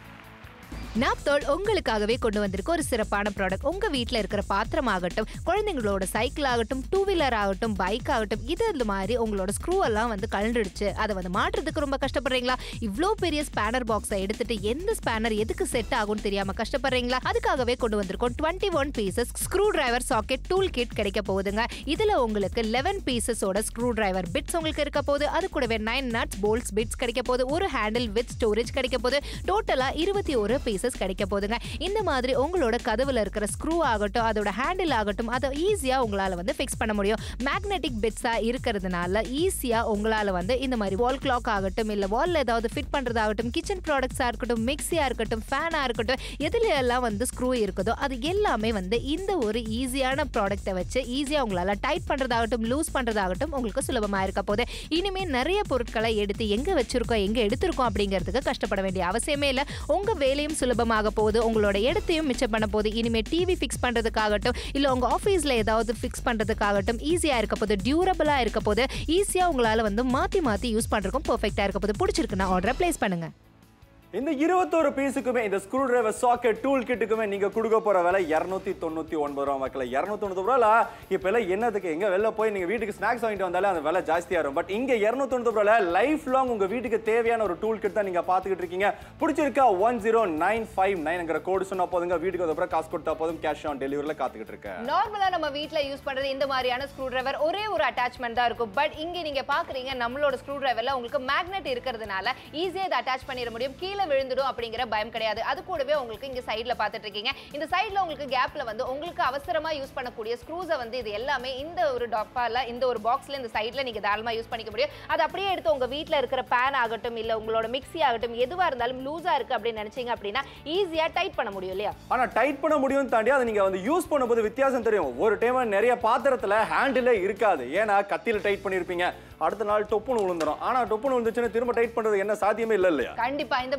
நாப்தோல் உங்களுக்காகவே கொண்டு வந்திருக்க ஒரு சிறப்பான ப்ராடக்ட் உங்க வீட்ல இருக்கிற பாத்திரம் ஆகட்டும் குழந்தைங்களோட சைக்கிள் ஆகட்டும் டூ வீலர் ஆகட்டும் பைக் ஆகட்டும் இது இந்த மாதிரி உங்களோட ஸ்க்ரூ எல்லாம் வந்து கழண்டுடுச்சு அதை வந்து மாற்றுறதுக்கு ரொம்ப கஷ்டப்படுறீங்களா இவ்ளோ பெரிய ஸ்பேனர் பாக்ஸை எடுத்துட்டு எந்த ஸ்பேனர் எதுக்கு செட் ஆகும்னு தெரியாம கஷ்டப்படுறீங்களா அதுக்காகவே கொண்டு வந்திருக்கோம் twenty one pieces screwdriver socket tool kit கிடைக்க போகுதுங்க இதுல உங்களுக்கு லெவன் பீசஸோட ஸ்க்ரூ டிரைவர் பிட்ஸ் உங்களுக்கு இருக்க போகுது அது கூடவே நைன் நட்ஸ் போல்ட்ஸ் பிட்ஸ் கிடைக்க போகுது ஒரு ஹேண்டில் வித் ஸ்டோரேஜ் கிடைக்க போகுது டோட்டலா இருபத்தி ஒரு பீசஸ் கிடைக்க போகுதுங்க இந்த மாதிரி உங்களோட கதவுல இருக்கிற ஸ்க்ரூ ஆகட்டும் அதோட ஹேண்டில் ஆகட்டும் அதை ஈஸியா உங்களால வந்து ஃபிக்ஸ் பண்ண முடியும் மேக்னெட்டிக் பிட்ஸா இருக்கிறதுனால ஈஸியா உங்களால வந்து இந்த மாதிரி வால் கிளாக் ஆகட்டும் இல்ல வால்ல ஏதாவது ஃபிட் பண்றதாகட்டும் கிச்சன் ப்ராடக்ட்ஸா இருக்கட்டும் மிக்ஸியா இருக்கட்டும் ஃபேனா இருக்கட்டும் எதுல எல்லாம் வந்து ஸ்க்ரூ இருக்குதோ அது எல்லாமே வந்து இந்த ஒரு ஈஸியான ப்ராடக்ட்டை வச்சு ஈஸியா உங்களால டைட் பண்றதாகட்டும் லூஸ் பண்றதாகட்டும் உங்களுக்கு சுலபமா இருக்க போது இனிமே நிறைய பொருட்களை எடுத்து எங்க வச்சிருக்கோம் எங்க எடுத்திருக்கோம் அப்படிங்கிறதுக்கு கஷ்டப்பட வேண்டிய அவசியமே இல்லை உங்க வேலையும் சுலபமாக போகுது உங்களோட இடத்தையும் மிச்சம் பண்ண போகுது இனிமே டிவி ஃபிக்ஸ் பண்றதுக்காகட்டும் இல்ல உங்க ஆஃபீஸ்ல ஏதாவது ஃபிக்ஸ் பண்றதுக்காகட்டும் ஈஸியா இருக்க போது டியூரபிளா இருக்க போது ஈஸியா உங்களால வந்து மாத்தி மாத்தி யூஸ் பண்றதுக்கும் பெர்ஃபெக்ட்டா இருக்க போது பிடிச்சிருக்குன்னா ஆர்டரை பிளேஸ் பண்ணுங்க இந்த இருபத்தோரு பீஸுக்குமே இந்த ஸ்க்ரூ டிரைவர் சாக்கெட் டூல் கிட்டுக்குமே நீங்க கொடுக்க போற விலை இருநூத்தி தொண்ணூத்தி ஒன்பது ரூபா மக்கள் இருநூத்தி தொண்ணூத்தி ரூபால இப்ப எல்லாம் என்னதுக்கு எங்க வெளில போய் நீங்க வீட்டுக்கு ஸ்நாக்ஸ் வாங்கிட்டு வந்தாலே அந்த விலை ஜாஸ்தியா இருக்கும் பட் இங்க இருநூத்தி தொண்ணூத்தி ரூபால லைஃப் லாங் உங்க வீட்டுக்கு தேவையான ஒரு டூல் கிட் தான் நீங்க பாத்துக்கிட்டு இருக்கீங்க பிடிச்சிருக்கா ஒன் ஜீரோ நைன் ஃபைவ் நைன்ங்கிற கோடு சொன்னா போதுங்க வீட்டுக்கு வந்த அப்புறம் காசு கொடுத்தா போதும் கேஷ் ஆன் டெலிவரில காத்துக்கிட்டு இருக்கேன் நார்மலா நம்ம வீட்ல யூஸ் பண்றது இந்த மாதிரியான ஸ்க்ரூ டிரைவர் ஒரே ஒரு அட்டாச்மெண்ட் தான் இருக்கும் பட் இங்க நீங்க பாக்குறீங்க நம்மளோட ஸ்க்ரூ டிரைவர்ல உங்களுக்கு மேக்னெட் இருக்கிறதுனால ஈஸியா இதை அட்டாச் பண்ணிட முடியும் கீழே விழுந்துடும் அப்படிங்கிற பயம் கிடையாது அது கூடவே உங்களுக்கு இங்க சைடுல பாத்துட்டு இருக்கீங்க இந்த சைடுல உங்களுக்கு கேப்ல வந்து உங்களுக்கு அவசரமா யூஸ் பண்ணக்கூடிய ஸ்க்ரூஸை வந்து இது எல்லாமே இந்த ஒரு டப்பால இந்த ஒரு பாக்ஸ்ல இந்த சைடுல நீங்க தாராளமா யூஸ் பண்ணிக்க முடியும் அது அப்படியே எடுத்து உங்க வீட்ல இருக்கிற பேன் ஆகட்டும் இல்ல உங்களோட மிக்ஸி ஆகட்டும் எதுவா இருந்தாலும் லூஸா இருக்கு அப்படின்னு நினைச்சீங்க அப்படின்னா ஈஸியா டைட் பண்ண முடியும் இல்லையா ஆனா டைட் பண்ண முடியும் தாண்டி அதை நீங்க வந்து யூஸ் பண்ணும்போது வித்தியாசம் தெரியும் ஒரு டைம் நிறைய பாத்திரத்துல ஹேண்டிலே இருக்காது ஏன்னா கத்தியில டைட் பண்ணிருப்பீங்க அடுத்த நாள் டொப்புன்னு விழுந்துரும் ஆனா டொப்புன்னு விழுந்துச்சுன்னா திரும்ப டைட் பண்றது என்ன சாத்தியமே இல்ல இல்லையா கண்டிப்பா இந்த மாதிரி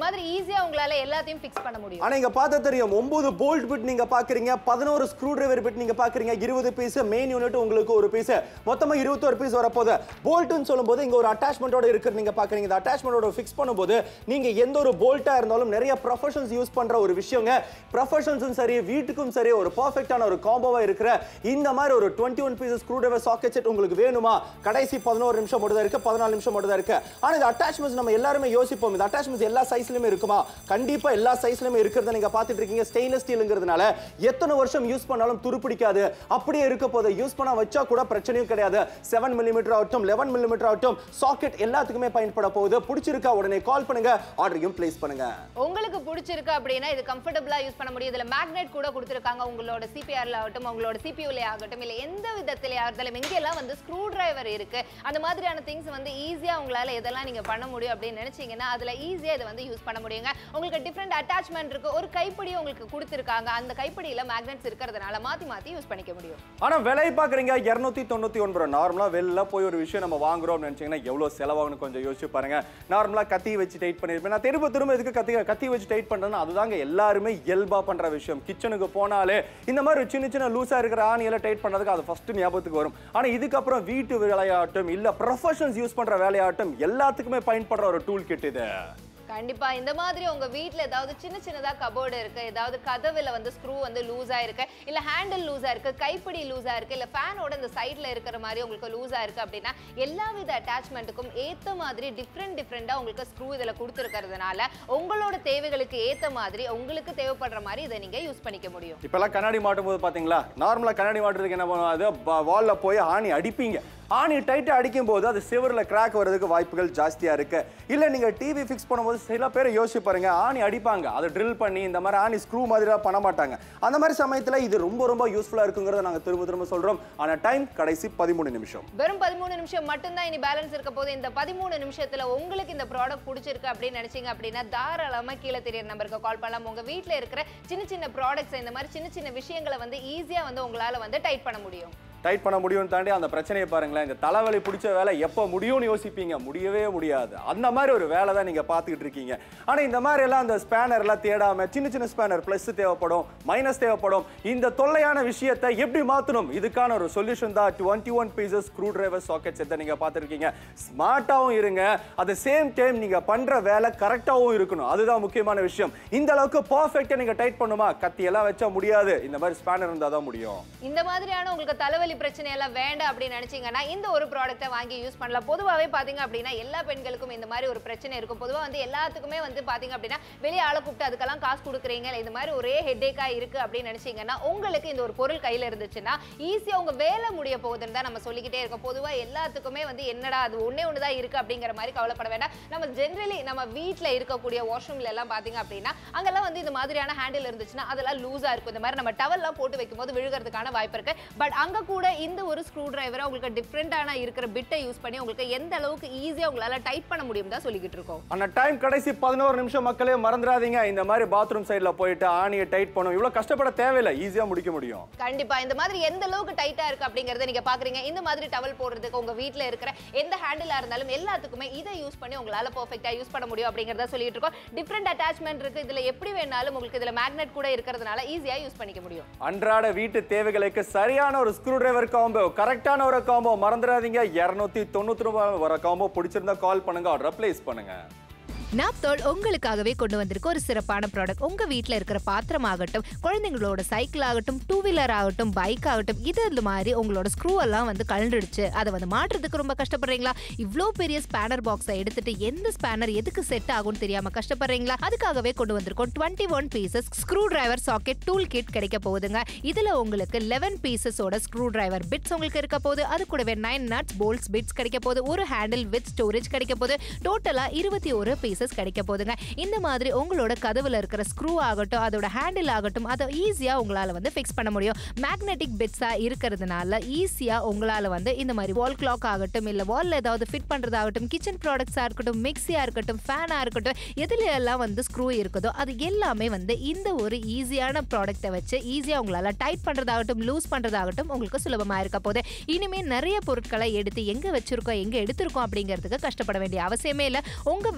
மாதிரி ஈஸியா உங்களால எல்லாத்தையும் ஃபிக்ஸ் பண்ண முடியும் ஆனா இங்க பார்த்தா தெரியும் ஒன்பது போல்ட் பிட் நீங்க பாக்குறீங்க பதினோரு ஸ்க்ரூ டிரைவர் பிட் நீங்க பாக்குறீங்க இருபது பீஸ் மெயின் யூனிட் உங்களுக்கு ஒரு பீஸ் மொத்தமா இருபத்தோரு பீஸ் வரப்போகுது போல்ட்னு சொல்லும்போது இங்க ஒரு அட்டாச்மெண்டோட இருக்கு நீங்க பாக்குறீங்க இந்த அட்டாச்மெண்டோட ஃபிக்ஸ் பண்ணும்போது நீங்க எந்த ஒரு போல்ட்டா இருந்தாலும் நிறைய ப்ரொஃபஷனல்ஸ் யூஸ் பண்ற ஒரு விஷயங்க ப்ரொஃபஷனல்ஸும் சரி வீட்டுக்கும் சரி ஒரு பர்ஃபெக்டான ஒரு காம்போவா இருக்கிற இந்த மாதிரி ஒரு twenty one piece screwdriver socket set உங்களுக்கு வேணுமா கடைசி பதினோரு நிமிஷம் மட்டும் தான் இருக்கு பதினாலு நிமிஷம் மட்டும் தான் இருக்கு ஆனா இந்த அட்டாச்மெண்ட்ஸ் நம்ம எல்லாருமே யோசிப்போம் இந்த அட்டாச்மெண்ட்ஸ் எல்லா சைஸ்லயுமே இருக்குமா கண்டிப்பா எல்லா சைஸ்லயுமே இருக்கிறத நீங்க பார்த்துட்டு இருக்கீங்க ஸ்டெயின்லெஸ் ஸ்டீலுங்கிறதுனால எத்தனை வருஷம் யூஸ் பண்ணாலும் துருப்பிடிக்காது அப்படியே இருக்க போது யூஸ் பண்ண வச்சா கூட பிரச்சனையும் கிடையாது செவன் மில்லிமீட்டர் ஆகட்டும் லெவன் மில்லிமீட்டர் ஆகட்டும் சாக்கெட் எல்லாத்துக்குமே பயன்பட போகுது பிடிச்சிருக்கா உடனே கால் பண்ணுங்க ஆர்டரையும் பிளேஸ் பண்ணுங்க உங்களுக்கு பிடிச்சிருக்கு அப்படின்னா இது கம்ஃபர்டபுளா யூஸ் பண்ண முடியும் இதுல மேக்னெட் கூட கொடுத்துருக்காங்க உங்களோட சிபிஆர்ல ஆகட்டும் உங்களோட சிபியூல ஆகட்டும் இல்ல எந்த விதத்திலே இருந்தாலும் எங்கெல்லாம் வந்து ஸ்க்ரூ டிரைவர் இருக்கு அந்த மாதிரியான திங்ஸ் வந்து ஈஸியா உங்களால எதெல்லாம் நீங்க பண்ண முடியும் அப்படின்னு நினைச்சீங்கன்னா அதுல ஈஸியா இதை வந்து யூஸ் பண்ண முடியுங்க உங்களுக்கு டிஃப்ரெண்ட் அட்டாச்மெண்ட் இருக்கு ஒரு கைப்பிடி உங்களுக்கு கொடுத்துருக்காங்க அந்த கைப்பிடியில மேக்னெட்ஸ் இருக்கிறதுனால மாத்தி மாத்தி யூஸ் பண்ணிக்க முடியும் ஆனா விலை பாக்குறீங்க இருநூத்தி தொண்ணூத்தி ஒன்பது ரூபா நார்மலா வெளில போய் ஒரு விஷயம் நம்ம வாங்குறோம் நினைச்சீங்கன்னா எவ்வளவு செலவாகும்னு கொஞ்சம் யோசிச்சு பாருங்க நார்மலா கத்தி வச்சு டைட் பண்ணிருப்பேன் நான் திரும்ப திரும்ப இதுக்கு கத்தி கத்தி வச்சு டைட் பண்றேன்னா அதுதாங்க எல்லாருமே இயல்பா பண்ற விஷயம் கிச்சனுக்கு போனாலே இந்த மாதிரி சின்ன சின்ன லூசா இருக்கிற ஆணியெல்லாம் டைட் பண்றதுக்கு அது ஃபர்ஸ்ட் ஞாபகத்துக்கு வரும் ஆனா இதுக்கப்புறம் வீட்டு வேலையாகட்டும் இல்ல ப்ரொஃபஷனல்ஸ் யூஸ் பண்ற வேலையாகட்டும் எல்லாத்துக்குமே பயன்படுற ஒரு டூல் கிட் இது கண்டிப்பா இந்த மாதிரி உங்க வீட்ல ஏதாவது சின்ன சின்னதா கபோர்டு இருக்கு ஏதாவது கதவுல வந்து ஸ்க்ரூ வந்து லூஸா இருக்கு இல்ல ஹேண்டில் லூஸா இருக்கு கைப்பிடி லூஸா இருக்கு இல்ல ஃபேனோட இந்த சைடுல இருக்கிற மாதிரி உங்களுக்கு லூஸா இருக்கு அப்படின்னா எல்லா வித அட்டாச்மெண்ட்டுக்கும் ஏத்த மாதிரி டிஃப்ரெண்ட் டிஃப்ரெண்டா உங்களுக்கு ஸ்க்ரூ இதுல கொடுத்துருக்கிறதுனால உங்களோட தேவைகளுக்கு ஏத்த மாதிரி உங்களுக்கு தேவைப்படுற மாதிரி இதை நீங்க யூஸ் பண்ணிக்க முடியும் இப்பெல்லாம் கண்ணாடி மாட்டும் போது பாத்தீங்களா நார்மலா கண்ணாடி மாட்டுறதுக்கு என்ன பண்ணுவாது வால்ல போய் ஆணி அடிப்பீங்க ஆணி டைட்டா அடிக்கும் போது அது சிவரில் கிராக் வர்றதுக்கு வாய்ப்புகள் ஜாஸ்தியா இருக்கு இல்ல நீங்க டிவி ஃபிக்ஸ் பண்ணும்போது சில பேர் யோசிச்சு பாருங்க ஆணி அடிப்பாங்க அதை ட்ரில் பண்ணி இந்த மாதிரி ஆணி ஸ்க்ரூ மாதிரிலாம் பண்ண மாட்டாங்க அந்த மாதிரி சமயத்துல இது ரொம்ப ரொம்ப யூஸ்ஃபுல்லா இருக்குங்கிறத நாங்க திரும்ப திரும்ப சொல்றோம் ஆனா டைம் கடைசி பதிமூணு நிமிஷம் வெறும் பதிமூணு நிமிஷம் மட்டும்தான் இனி பேலன்ஸ் இருக்க போது இந்த பதிமூணு நிமிஷத்துல உங்களுக்கு இந்த ப்ராடக்ட் பிடிச்சிருக்கு அப்படின்னு நினைச்சீங்க அப்படின்னா தாராளமா கீழே தெரியற நம்பருக்கு கால் பண்ணலாம் உங்க வீட்ல இருக்கிற சின்ன சின்ன ப்ராடக்ட்ஸ் இந்த மாதிரி சின்ன சின்ன விஷயங்களை வந்து ஈஸியா வந்து உங்களால வந்து டைட் பண்ண முடியும் டைட் பண்ண முடியும்னு தாண்டி அந்த பிரச்சனையை பாருங்களேன் இந்த தலைவலி பிடிச்ச வேலை எப்போ முடியும்னு யோசிப்பீங்க முடியவே முடியாது அந்த மாதிரி ஒரு வேலை தான் நீங்க பார்த்துக்கிட்டு இருக்கீங்க ஆனா இந்த மாதிரி எல்லாம் அந்த ஸ்பேனர் எல்லாம் தேடாம சின்ன சின்ன ஸ்பேனர் பிளஸ் தேவைப்படும் மைனஸ் தேவைப்படும் இந்த தொல்லையான விஷயத்தை எப்படி மாத்தணும் இதுக்கான ஒரு சொல்யூஷன் தான் twenty one pieces screwdriver sockets எதை நீங்க பார்த்துருக்கீங்க ஸ்மார்ட்டாகவும் இருங்க அட் சேம் டைம் நீங்க பண்ற வேலை கரெக்டாகவும் இருக்கணும் அதுதான் முக்கியமான விஷயம் இந்த அளவுக்கு பர்ஃபெக்டா நீங்க டைட் பண்ணுமா கத்தி எல்லாம் வச்சா முடியாது இந்த மாதிரி ஸ்பேனர் இருந்தால் தான் முடியும் இந்த மாதிரியான உங்களுக்கு தலைவலி பிரச்சனை எல்லாம் வேண்டாம் அப்படின்னு நினைச்சீங்கன்னா இந்த ஒரு ப்ராடக்ட்டை வாங்கி யூஸ் பண்ணலாம் பொதுவாகவே பாத்தீங்க அப்படின்னா எல்லா பெண்களுக்கும் இந்த மாதிரி ஒரு பிரச்சனை இருக்கும் பொதுவா வந்து எல்லாத்துக்குமே வந்து பாத்தீங்க அப்படின்னா வெளியே ஆளை கூப்பிட்டு அதுக்கெல்லாம் காசு கொடுக்குறீங்க இல்ல இந்த மாதிரி ஒரே ஹெட்டேக்கா இருக்கு அப்படின்னு நினைச்சீங்கன்னா உங்களுக்கு இந்த ஒரு பொருள் கையில இருந்துச்சுன்னா ஈஸியா உங்க வேலை முடிய போகுதுன்னு தான் நம்ம சொல்லிக்கிட்டே இருக்கோம் பொதுவா எல்லாத்துக்குமே வந்து என்னடா அது ஒண்ணே ஒன்று தான் இருக்கு அப்படிங்கிற மாதிரி கவலைப்பட வேண்டாம் நம்ம ஜென்ரலி நம்ம வீட்ல இருக்கக்கூடிய வாஷ்ரூம்ல எல்லாம் பாத்தீங்க அப்படின்னா அங்கெல்லாம் வந்து இந்த மாதிரியான ஹேண்டில் இருந்துச்சுன்னா அதெல்லாம் லூஸா இருக்கும் இந்த மாதிரி நம்ம டவல்லாம் போட்டு வைக்கும்போது விழுகிறதுக்கான வாய்ப்பு இருக்கு பட் அங்க கூட இந்த ஒரு ஸ்க்ரூ டிரைவரை உங்களுக்கு டிஃப்ரெண்டான இருக்கிற பிட்டை யூஸ் பண்ணி உங்களுக்கு எந்த அளவுக்கு ஈஸியா உங்களால டைட் பண்ண முடியும் தான் சொல்லிக்கிட்டு இருக்கோம் ஆனா டைம் கடைசி பதினோரு நிமிஷம் மக்களே மறந்துடாதீங்க இந்த மாதிரி பாத்ரூம் சைடுல போயிட்டு ஆணியை டைட் பண்ணும் இவ்வளவு கஷ்டப்பட தேவையில்லை ஈஸியா முடிக்க முடியும் கண்டிப்பா இந்த மாதிரி எந்த அளவுக்கு டைட்டா இருக்கு அப்படிங்கறத நீங்க பாக்குறீங்க இந்த மாதிரி டவல் போடுறதுக்கு உங்க வீட்ல இருக்கிற எந்த ஹேண்டிலா இருந்தாலும் எல்லாத்துக்குமே இதை யூஸ் பண்ணி உங்களால பெர்ஃபெக்ட்டா யூஸ் பண்ண முடியும் அப்படிங்கறத சொல்லிட்டு இருக்கோம் டிஃப்ரெண்ட் அட்டாச்மெண்ட் இருக்கு இதுல எப்படி வேணாலும் உங்களுக்கு இதுல மேக்னெட் கூட இருக்கிறதுனால ஈஸியா யூஸ் பண்ணிக்க முடியும் அன்றாட வீட்டு தேவைகளுக்கு சரியான ஒரு ஸ்க்ரூ டிரைவர் காம்போ கரெக்டான ஒரு காம்போ மறந்துடாதீங்க இருநூத்தி தொண்ணூத்தி ரூபாய் வர காம்போ பிடிச்சிருந்தா கால் பண்ணுங்க ஆர்டர் பிளேஸ் பண்ணுங்க நாப்தோல் உங்களுக்காகவே கொண்டு வந்திருக்க ஒரு சிறப்பான ப்ராடக்ட் உங்க வீட்ல இருக்கிற பாத்திரம் ஆகட்டும் குழந்தைங்களோட சைக்கிள் ஆகட்டும் டூ வீலர் ஆகட்டும் பைக் ஆகட்டும் இது இந்த மாதிரி உங்களோட ஸ்க்ரூ எல்லாம் வந்து கழண்டுடுச்சு அதை வந்து மாற்றுறதுக்கு ரொம்ப கஷ்டப்படுறீங்களா இவ்ளோ பெரிய ஸ்பேனர் பாக்ஸை எடுத்துட்டு எந்த ஸ்பேனர் எதுக்கு செட் ஆகும்னு தெரியாம கஷ்டப்படுறீங்களா அதுக்காகவே கொண்டு வந்திருக்கோம் twenty one pieces screwdriver socket tool kit கிடைக்க போகுதுங்க இதுல உங்களுக்கு லெவன் பீசஸோட ஸ்க்ரூ டிரைவர் பிட்ஸ் உங்களுக்கு இருக்க போகுது அது கூடவே நைன் நட்ஸ் போல்ட்ஸ் பிட்ஸ் கிடைக்க போகுது ஒரு ஹேண்டில் வித் ஸ்டோரேஜ் கிடைக்க போகுது டோட்டலா இருபத்தி ஒரு பீசஸ் கிடைக்க போகுதுங்க இந்த மாதிரி உங்களோட கதவுல இருக்கிற ஸ்க்ரூ ஆகட்டும் அதோட ஹேண்டில் ஆகட்டும் அதை ஈஸியா உங்களால வந்து ஃபிக்ஸ் பண்ண முடியும் மேக்னெட்டிக் பிட்ஸா இருக்கிறதுனால ஈஸியா உங்களால வந்து இந்த மாதிரி வால் கிளாக் ஆகட்டும் இல்ல வால்ல ஏதாவது ஃபிட் பண்றதாகட்டும் கிச்சன் ப்ராடக்ட்ஸா இருக்கட்டும் மிக்ஸியா இருக்கட்டும் ஃபேனா இருக்கட்டும் எதுல எல்லாம் வந்து ஸ்க்ரூ இருக்குதோ அது எல்லாமே வந்து இந்த ஒரு ஈஸியான ப்ராடக்ட்டை வச்சு ஈஸியா உங்களால டைட் பண்றதாகட்டும் லூஸ் பண்றதாகட்டும் உங்களுக்கு சுலபமா இருக்க போது இனிமே நிறைய பொருட்களை எடுத்து எங்க வச்சிருக்கோம் எங்க எடுத்திருக்கோம் அப்படிங்கிறதுக்கு கஷ்டப்பட வேண்டிய அவசியமே இல்லை உங்க வேலையும் சுலப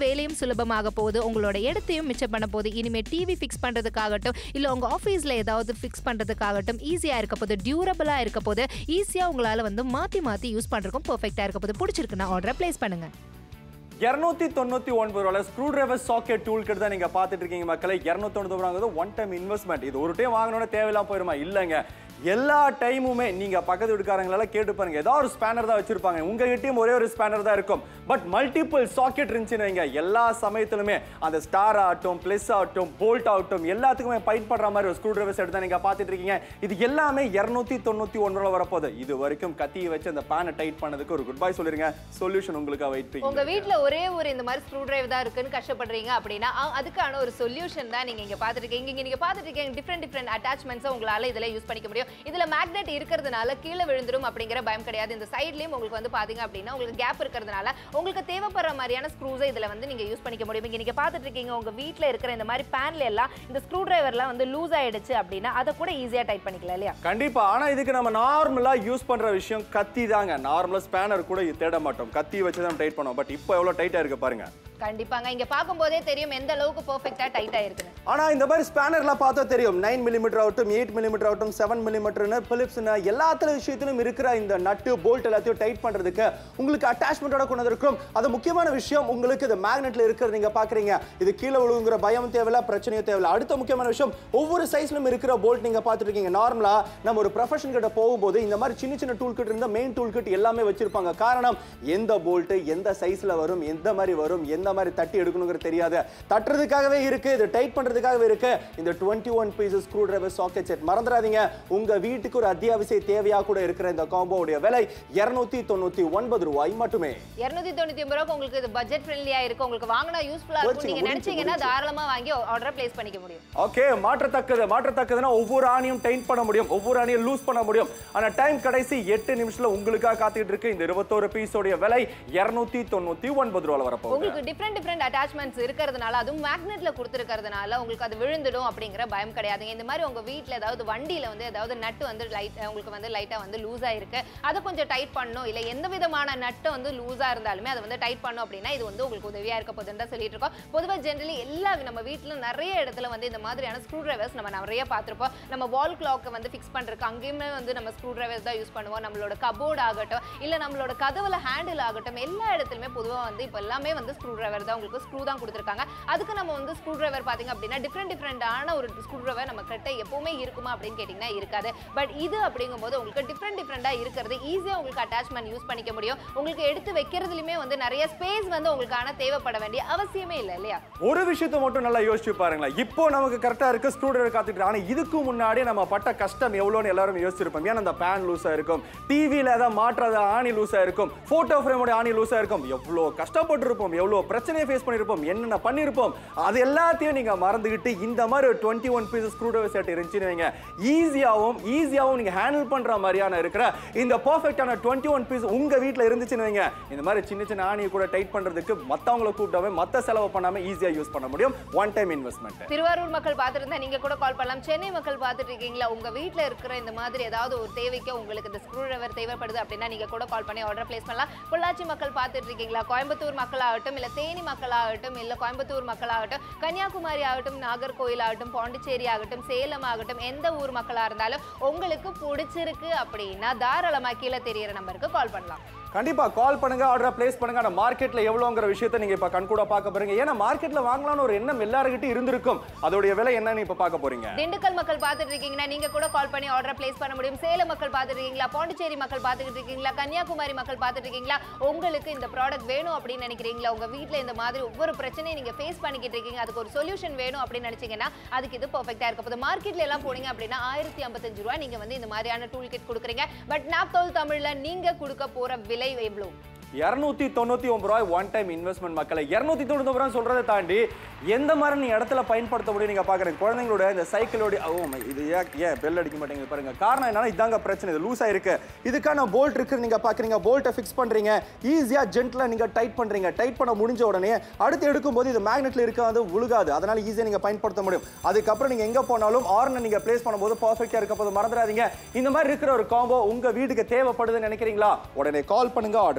சுலபமாக போகுது உங்களோட இடத்தையும் மிச்சம் பண்ண போகுது இனிமேல் டிவி ஃபிக்ஸ் பண்றதுக்காகட்டும் இல்ல உங்க ஆஃபீஸ்ல ஏதாவது ஃபிக்ஸ் பண்றதுக்காகட்டும் ஈஸியா இருக்க போது டியூரபிளா இருக்க போது ஈஸியா உங்களால வந்து மாத்தி மாத்தி யூஸ் பண்றதுக்கும் பெர்ஃபெக்ட்டா இருக்க போது பிடிச்சிருக்குன்னா ஆர்டரை பிளேஸ் பண்ணுங்க இருநூத்தி தொண்ணூத்தி ஒன்பது ரூபாய் ஸ்க்ரூ டிரைவர் சாக்கெட் டூல் கிட்ட தான் நீங்க பாத்துட்டு இருக்கீங்க மக்களை இருநூத்தி தொண்ணூத்தி ரூபாங்கிறது ஒன் டைம் இன்வெஸ்ட்மெண்ட் இது ஒரு டைம் வாங்கணும்னு தேவையில்லாம போயிருமா இல்லங்க எல்லா டைமுமே நீங்க பக்கத்து வீட்டுக்காரங்களெல்லாம் கேட்டு பாருங்க ஏதாவது ஒரு ஸ்பேனர் தான் வச்சிருப்பாங்க உங்ககிட்டயும் ஒரே ஒரு ஸ்பேனர் தான் இருக்கும் பட் மல்டிபிள் சாக்கெட் இருந்துச்சுன்னு வைங்க எல்லா சமயத்திலுமே அந்த ஸ்டார் ஆகட்டும் பிளஸ் ஆகட்டும் போல்ட் ஆகட்டும் எல்லாத்துக்குமே பயன்படுற மாதிரி ஒரு ஸ்க்ரூ டிரைவர் செட் தான் நீங்க பாத்துட்டு இருக்கீங்க இது எல்லாமே இருநூத்தி தொண்ணூத்தி ஒன்பதுல வரப்போகுது இது வரைக்கும் கத்தியை வச்சு அந்த பேனை டைட் பண்ணதுக்கு ஒரு குட் பை சொல்லிருங்க சொல்யூஷன் உங்களுக்காக வெயிட் உங்க வீட்ல ஒரே ஒரு இந்த மாதிரி ஸ்க்ரூ டிரைவர் தான் இருக்குன்னு கஷ்டப்படுறீங்க அப்படின்னா அ- அதுக்கான ஒரு சொல்யூஷன் தான் நீங்க இங்க பாத்துட்டு இருக்கீங்க இங்க நீங்க பாத்துட்டு இருக்கீங்க டிஃப்ரெண்ட் டிஃப்ரெண்ட் அட்டாச்மெண்ட்ஸ் உங்களால இதுல யூஸ் பண்ணிக்க முடியும் இதுல மேக்னெட் இருக்கிறதுனால கீழே விழுந்துரும் அப்படிங்கிற பயம் கிடையாது இந்த சைட்லயும் உங்களுக்கு வந்து பாத்தீங்க அப்படின்னா உங்களுக்கு கேப் இருக்கிறதுனால உங்களுக்கு தேவைப்படுற மாதிரியான ஸ்க்ரூஸை இதுல வந்து நீங்க யூஸ் பண்ணிக்க முடியும் இங்க நீங்க பாத்துட்டு இருக்கீங்க உங்க வீட்ல இருக்கிற இந்த மாதிரி பேன்ல எல்லாம் இந்த ஸ்க்ரூ டிரைவர்லாம் வந்து லூஸ் ஆயிடுச்சு அப்படின்னா அதை கூட ஈஸியா டைட் பண்ணிக்கலாம் இல்லையா கண்டிப்பா ஆனா இதுக்கு நம்ம நார்மலா யூஸ் பண்ற விஷயம் கத்தி தாங்க நார்மலா ஸ்பேனர் கூட இது தேட மாட்டோம் கத்தி வச்சு தான் டைட் பண்ணுவோம் பட் இப்போ எவ்வளவு டைட்டா இருக்கு பாருங்க கண்டிப்பாங்க இங்க பார்க்கும்போதே தெரியும் எந்த அளவுக்கு பெர்ஃபெக்ட்டா டைட் ஆயிருக்குன்னு ஆனா இந்த மாதிரி ஸ்பேனர்லாம் பார்த்தா தெரியும் நைன் மில்லிமீட்டர் ஆகட்டும் எயிட் மில்லிமீட்டர் ஆகட்டும் செவன் மில்லிமீட்டர்னு பிலிப்ஸ்னு எல்லாத்துல விஷயத்திலும் இருக்கிற இந்த நட்டு போல்ட் எல்லாத்தையும் டைட் பண்றதுக்கு உங்களுக்கு அட்டாச்மெண்ட்டோட கொண்டு வந்திருக்கும் அது முக்கியமான விஷயம் உங்களுக்கு இது மேக்னெட்ல இருக்கிறது நீங்க பாக்குறீங்க இது கீழே விழுங்குற பயம் தேவையில்ல பிரச்சனையும் தேவையில்ல அடுத்த முக்கியமான விஷயம் ஒவ்வொரு சைஸ்லும் இருக்கிற போல்ட் நீங்க பார்த்துட்டு இருக்கீங்க நார்மலா நம்ம ஒரு ப்ரொஃபஷன் கிட்ட போகும்போது இந்த மாதிரி சின்ன சின்ன டூல் கிட்ட இருந்த மெயின் டூல் கிட் எல்லாமே வச்சிருப்பாங்க காரணம் எந்த போல்ட் எந்த சைஸ்ல வரும் எந்த மாதிரி வரும் எந்த மாதிரி தட்டி எடுக்கணுங்கிறது தெரியாது தட்டுறதுக்காகவே இருக்கு இது டைட் பண்றதுக்காகவே இருக்கு இந்த 21 one pieces screwdriver socket set மறந்துடாதீங்க உங்க வீட்டுக்கு ஒரு அத்தியாவசிய தேவையா கூட இருக்கிற இந்த காம்போவுடைய விலை 299 தொண்ணூத்தி ஒன்பது ரூபாய் மட்டுமே இருநூத்தி தொண்ணூத்தி ஒன்பது ரூபாய்க்கு உங்களுக்கு இது பட்ஜெட் ஃப்ரெண்ட்லியா இருக்கு உங்களுக்கு வாங்கினா யூஸ்ஃபுல்லா இருக்கும் போச்சுங்க, நீங்க முடிஞ்சு, நினைச்சீங்கன்னா முடிஞ்சு. தாராளமா வாங்கி ஆர்டர் பிளேஸ் பண்ணிக்க முடியும் ஓகே மாற்றத்தக்கது மாற்றத்தக்கதுன்னா ஒவ்வொரு ஆணியும் டைட் பண்ண முடியும் ஒவ்வொரு ஆணியும் லூஸ் பண்ண முடியும் ஆனா டைம் கடைசி எட்டு நிமிஷத்துல உங்களுக்காக காத்துக்கிட்டு இருக்கு இந்த இருபத்தோரு பீஸோடைய விலை 299 தொண்ணூத்தி ஒன்பது ரூபாய் வரப்போகுது உங்களுக்கு டிஃப்ரெண்ட் டிஃப்ரெண்ட் அட்டாச்மெண்ட்ஸ் இருக்கிறதுனால அதுவும் மேக்னெட்ல கொடுத்துருக்கிறதுனால உங்களுக்கு அது விழுந்துடும் அப்படிங்கிற பயம் கிடையாதுங்க இந்த மாதிரி உங்க வீட்ல ஏதாவது வண்டியில வந்து ஏதாவது நட்டு வந்து லைட் உங்களுக்கு வந்து லைட்டா வந்து லூஸ் ஆயிருக்கு அதை கொஞ்சம் டைட் பண்ணணும் இல்ல எந்த விதமான நட்டு வந்து லூஸா இருந்தாலுமே அதை வந்து டைட் பண்ணும் அப்படின்னா இது வந்து உங்களுக்கு உதவியா இருக்க போதுன்னு தான் சொல்லிட்டு இருக்கோம் பொதுவா ஜென்ரலி எல்லா நம்ம வீட்ல நிறைய இடத்துல வந்து இந்த மாதிரியான ஸ்க்ரூ டிரைவர்ஸ் நம்ம நிறைய பார்த்திருப்போம் நம்ம வால் கிளாக்கை வந்து ஃபிக்ஸ் பண்றதுக்கு அங்கேயுமே வந்து நம்ம ஸ்க்ரூ டிரைவர்ஸ் தான் யூஸ் பண்ணுவோம் நம்மளோட கபோர்ட் ஆகட்டும் இல்ல நம்மளோட கதவுல ஹேண்டில் ஆகட்டும் எல்லா இடத்துலயுமே பொதுவா வந்து இப்போ எல்லாமே வந்து ஸ்க்ரூ டிரைவர் தான் உங்களுக்கு ஸ்க்ரூ தான் கொடுத்துருக்காங்க அதுக்கு நம்ம வந்து ஸ்க்ரூ டிரைவர் பாத்தீங்க அப்படின்னா டிஃப்ரெண்ட் டிஃப்ரெண்டான ஒரு ஸ்க்ரூ டிரைவர் நம்ம கிட்ட எப்பவுமே இருக்குமா அப்படின்னு கேட்டிங்கன்னா இருக்காது பட் இது அப்படிங்கும்போது உங்களுக்கு டிஃப்ரெண்ட் டிஃப்ரெண்டா இருக்கிறது ஈஸியா உங்களுக்கு அட்டாச்மெண்ட் யூஸ் பண்ணிக்க முடியும் உங்களுக்கு எடுத்து வைக்கிறதுலயுமே வந்து நிறைய ஸ்பேஸ் வந்து உங்களுக்கான தேவைப்பட வேண்டிய அவசியமே இல்லை இல்லையா ஒரு விஷயத்தை மட்டும் நல்லா யோசிச்சு பாருங்களேன் இப்போ நமக்கு கரெக்டா இருக்கு ஸ்டூடியோ காத்துட்டு ஆனா இதுக்கு முன்னாடி நம்ம பட்ட கஷ்டம் எவ்வளோன்னு எல்லாரும் யோசிச்சிருப்போம் ஏன்னா அந்த பேன் லூஸா இருக்கும் டிவியில ஏதாவது மாற்றாத ஆணி லூஸா இருக்கும் போட்டோ ஃப்ரேமோட ஆணி லூஸா இருக்கும் எவ்வளோ கஷ்டப்பட்டிருப்போம் எவ்வளோ பிரச்சனையை ஃபேஸ் பண்ணியிருப்போம் என்னென்ன பண்ணியிருப்போம் அது எல்லாத்தையும் நீங்க மறந்துக்கிட்டு இந்த மாதிரி ஒரு twenty one pieces screwdriver set இருந்துச்சுன்னு வைங்க ஈஸியாகவும் ஈஸியாகவும் நீங்க ஹேண்டில் பண்ற மாதிரியான இருக்கிற இந்த பர்ஃபெக்டான டுவெண்ட்டி ஒன் பீஸ் உங்க வீட்டில் இருந்துச்சுன்னு வைங்க இந்த மாதிரி சின்ன சின்ன ஆணியை கூட டைட் பண்றதுக்கு மத்தவங்கள கூப்பிடாம மத்த செலவு பண்ணாம ஈஸியா யூஸ் பண்ண முடியும் ஒன் டைம் இன்வெஸ்ட்மெண்ட் திருவாரூர் மக்கள் பார்த்துருந்தா நீங்க கூட கால் பண்ணலாம் சென்னை மக்கள் பார்த்துட்டு இருக்கீங்களா உங்க வீட்ல இருக்கிற இந்த மாதிரி ஏதாவது ஒரு தேவைக்கு உங்களுக்கு இந்த ஸ்க்ரூ டிரைவர் தேவைப்படுது அப்படின்னா நீங்க கூட கால் பண்ணி ஆர்டர் பிளேஸ் பண்ணலாம் பொள்ளாச்சி மக்கள் பார்த்துட்டு இருக்கீங்களா கோயம்புத்தூர் மக்கள் ஆகட்டும் இல்ல தேனி மக்கள் ஆகட்டும் இல்ல கோயம்புத்தூர் மக்கள் ஆகட்டும் கன்னியாகுமரி ஆகட்டும் நாகர்கோயில் ஆகட்டும் பாண்டிச்சேரி ஆகட்டும் சேலம் ஆகட்டும் எந்த ஊர் மக்களா இருந்தாலும் உங்களுக்கு பிடிச்சிருக்கு அப்படின்னா தாராளமா கீழே தெரியற நம்பருக்கு கால் பண்ணலாம் கண்டிப்பா கால் பண்ணுங்க ஆர்டர் பிளேஸ் பண்ணுங்க ஆனா மார்க்கெட்ல எவ்வளோங்கிற விஷயத்தை நீங்க இப்ப கண்கூட பார்க்க போறீங்க ஏன்னா மார்க்கெட்ல வாங்கலாம்னு ஒரு எண்ணம் எல்லாருக்கிட்டையும் இருந்திருக்கும் அதோடைய விலை என்னன்னு இப்ப பார்க்க போறீங்க திண்டுக்கல் மக்கள் பார்த்துட்டு இருக்கீங்கன்னா நீங்க கூட கால் பண்ணி ஆர்டர் பிளேஸ் பண்ண முடியும் சேலம் மக்கள் பார்த்துட்டு இருக்கீங்களா பாண்டிச்சேரி மக்கள் பார்த்துட்டு இருக்கீங்களா கன்னியாகுமரி மக்கள் பார்த்துட்டு இருக்கீங்களா உங்களுக்கு இந்த ப்ராடக்ட் வேணும் அப்படின்னு நினைக்கிறீங்களா உங்க வீட்ல இந்த மாதிரி ஒவ்வொரு பிரச்சனையும் நீங்க ஃபேஸ் பண்ணிக்கிட்டு இருக்கீங்க அதுக்கு ஒரு சொல்யூஷன் வேணும் அப்படின்னு நினைச்சீங்கன்னா அதுக்கு இது பெர்ஃபெக்ட்டா இருக்க போகுது மார்க்கெட்ல எல்லாம் போனீங்க அப்படின்னா ஆயிரத்தி ஐம்பத்தஞ்சு ரூபாய் நீங்க வந்து இந்த மாதிரியான டூல் கிட் கொடுக்குறீங்க பட் நாப்தோல் தமிழ்ல நீங்க கொடுக்க போற விலை எவ்வளவு இருநூத்தி தொண்ணூத்தி ஒன்பது ரூபாய் ஒன் டைம் இன்வெஸ்ட்மெண்ட் மக்களை இருநூத்தி தொண்ணூத்தி ஒன்பது ரூபாய் சொல்றதை தாண்டி எந்த மாதிரி நீ இடத்துல பயன்படுத்த முடியும் நீங்க பாக்குறீங்க குழந்தைங்களோட இந்த சைக்கிளோட ஓ my, இது ஏன் ஏன் பெல் அடிக்க மாட்டேங்குது பாருங்க காரணம் என்னன்னா இதாங்க பிரச்சனை இது லூஸ் ஆயிருக்கு இதுக்கான போல்ட் இருக்கு நீங்க பாக்குறீங்க போல்ட்டை ஃபிக்ஸ் பண்றீங்க ஈஸியா ஜென்ட்லா நீங்க டைட் பண்றீங்க டைட் பண்ண முடிஞ்ச உடனே அடுத்து எடுக்கும்போது இது மேக்னெட்ல இருக்காது உழுகாது அதனால ஈஸியா நீங்க பயன்படுத்த முடியும் அதுக்கப்புறம் நீங்க எங்க போனாலும் ஆர்னை நீங்க பிளேஸ் பண்ணும்போது பர்ஃபெக்டா இருக்க போது மறந்துடாதீங்க இந்த மாதிரி இருக்கிற ஒரு காம்போ உங்க வீட்டுக்கு தேவைப்படுதுன்னு நினைக்கிறீங்களா உடனே கால் பண்ணுங்க ஆர்டரையும் பிளேஸ்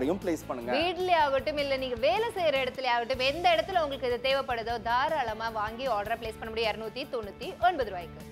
ப்ளேஸ் பண்ணுங்க வீட்லயே ஆகட்டும் இல்ல நீங்க வேலை செய்யற இடத்துல ஆகட்டும் எந்த இடத்துல உங்களுக்கு இது தேவைப்படுதோ தாராளமா வாங்கி ஆர்டர் பிளேஸ் பண்ண முடியும் இருநூத்தி தொண்ணூத்தி ஒன்பது ரூபாய்க்கு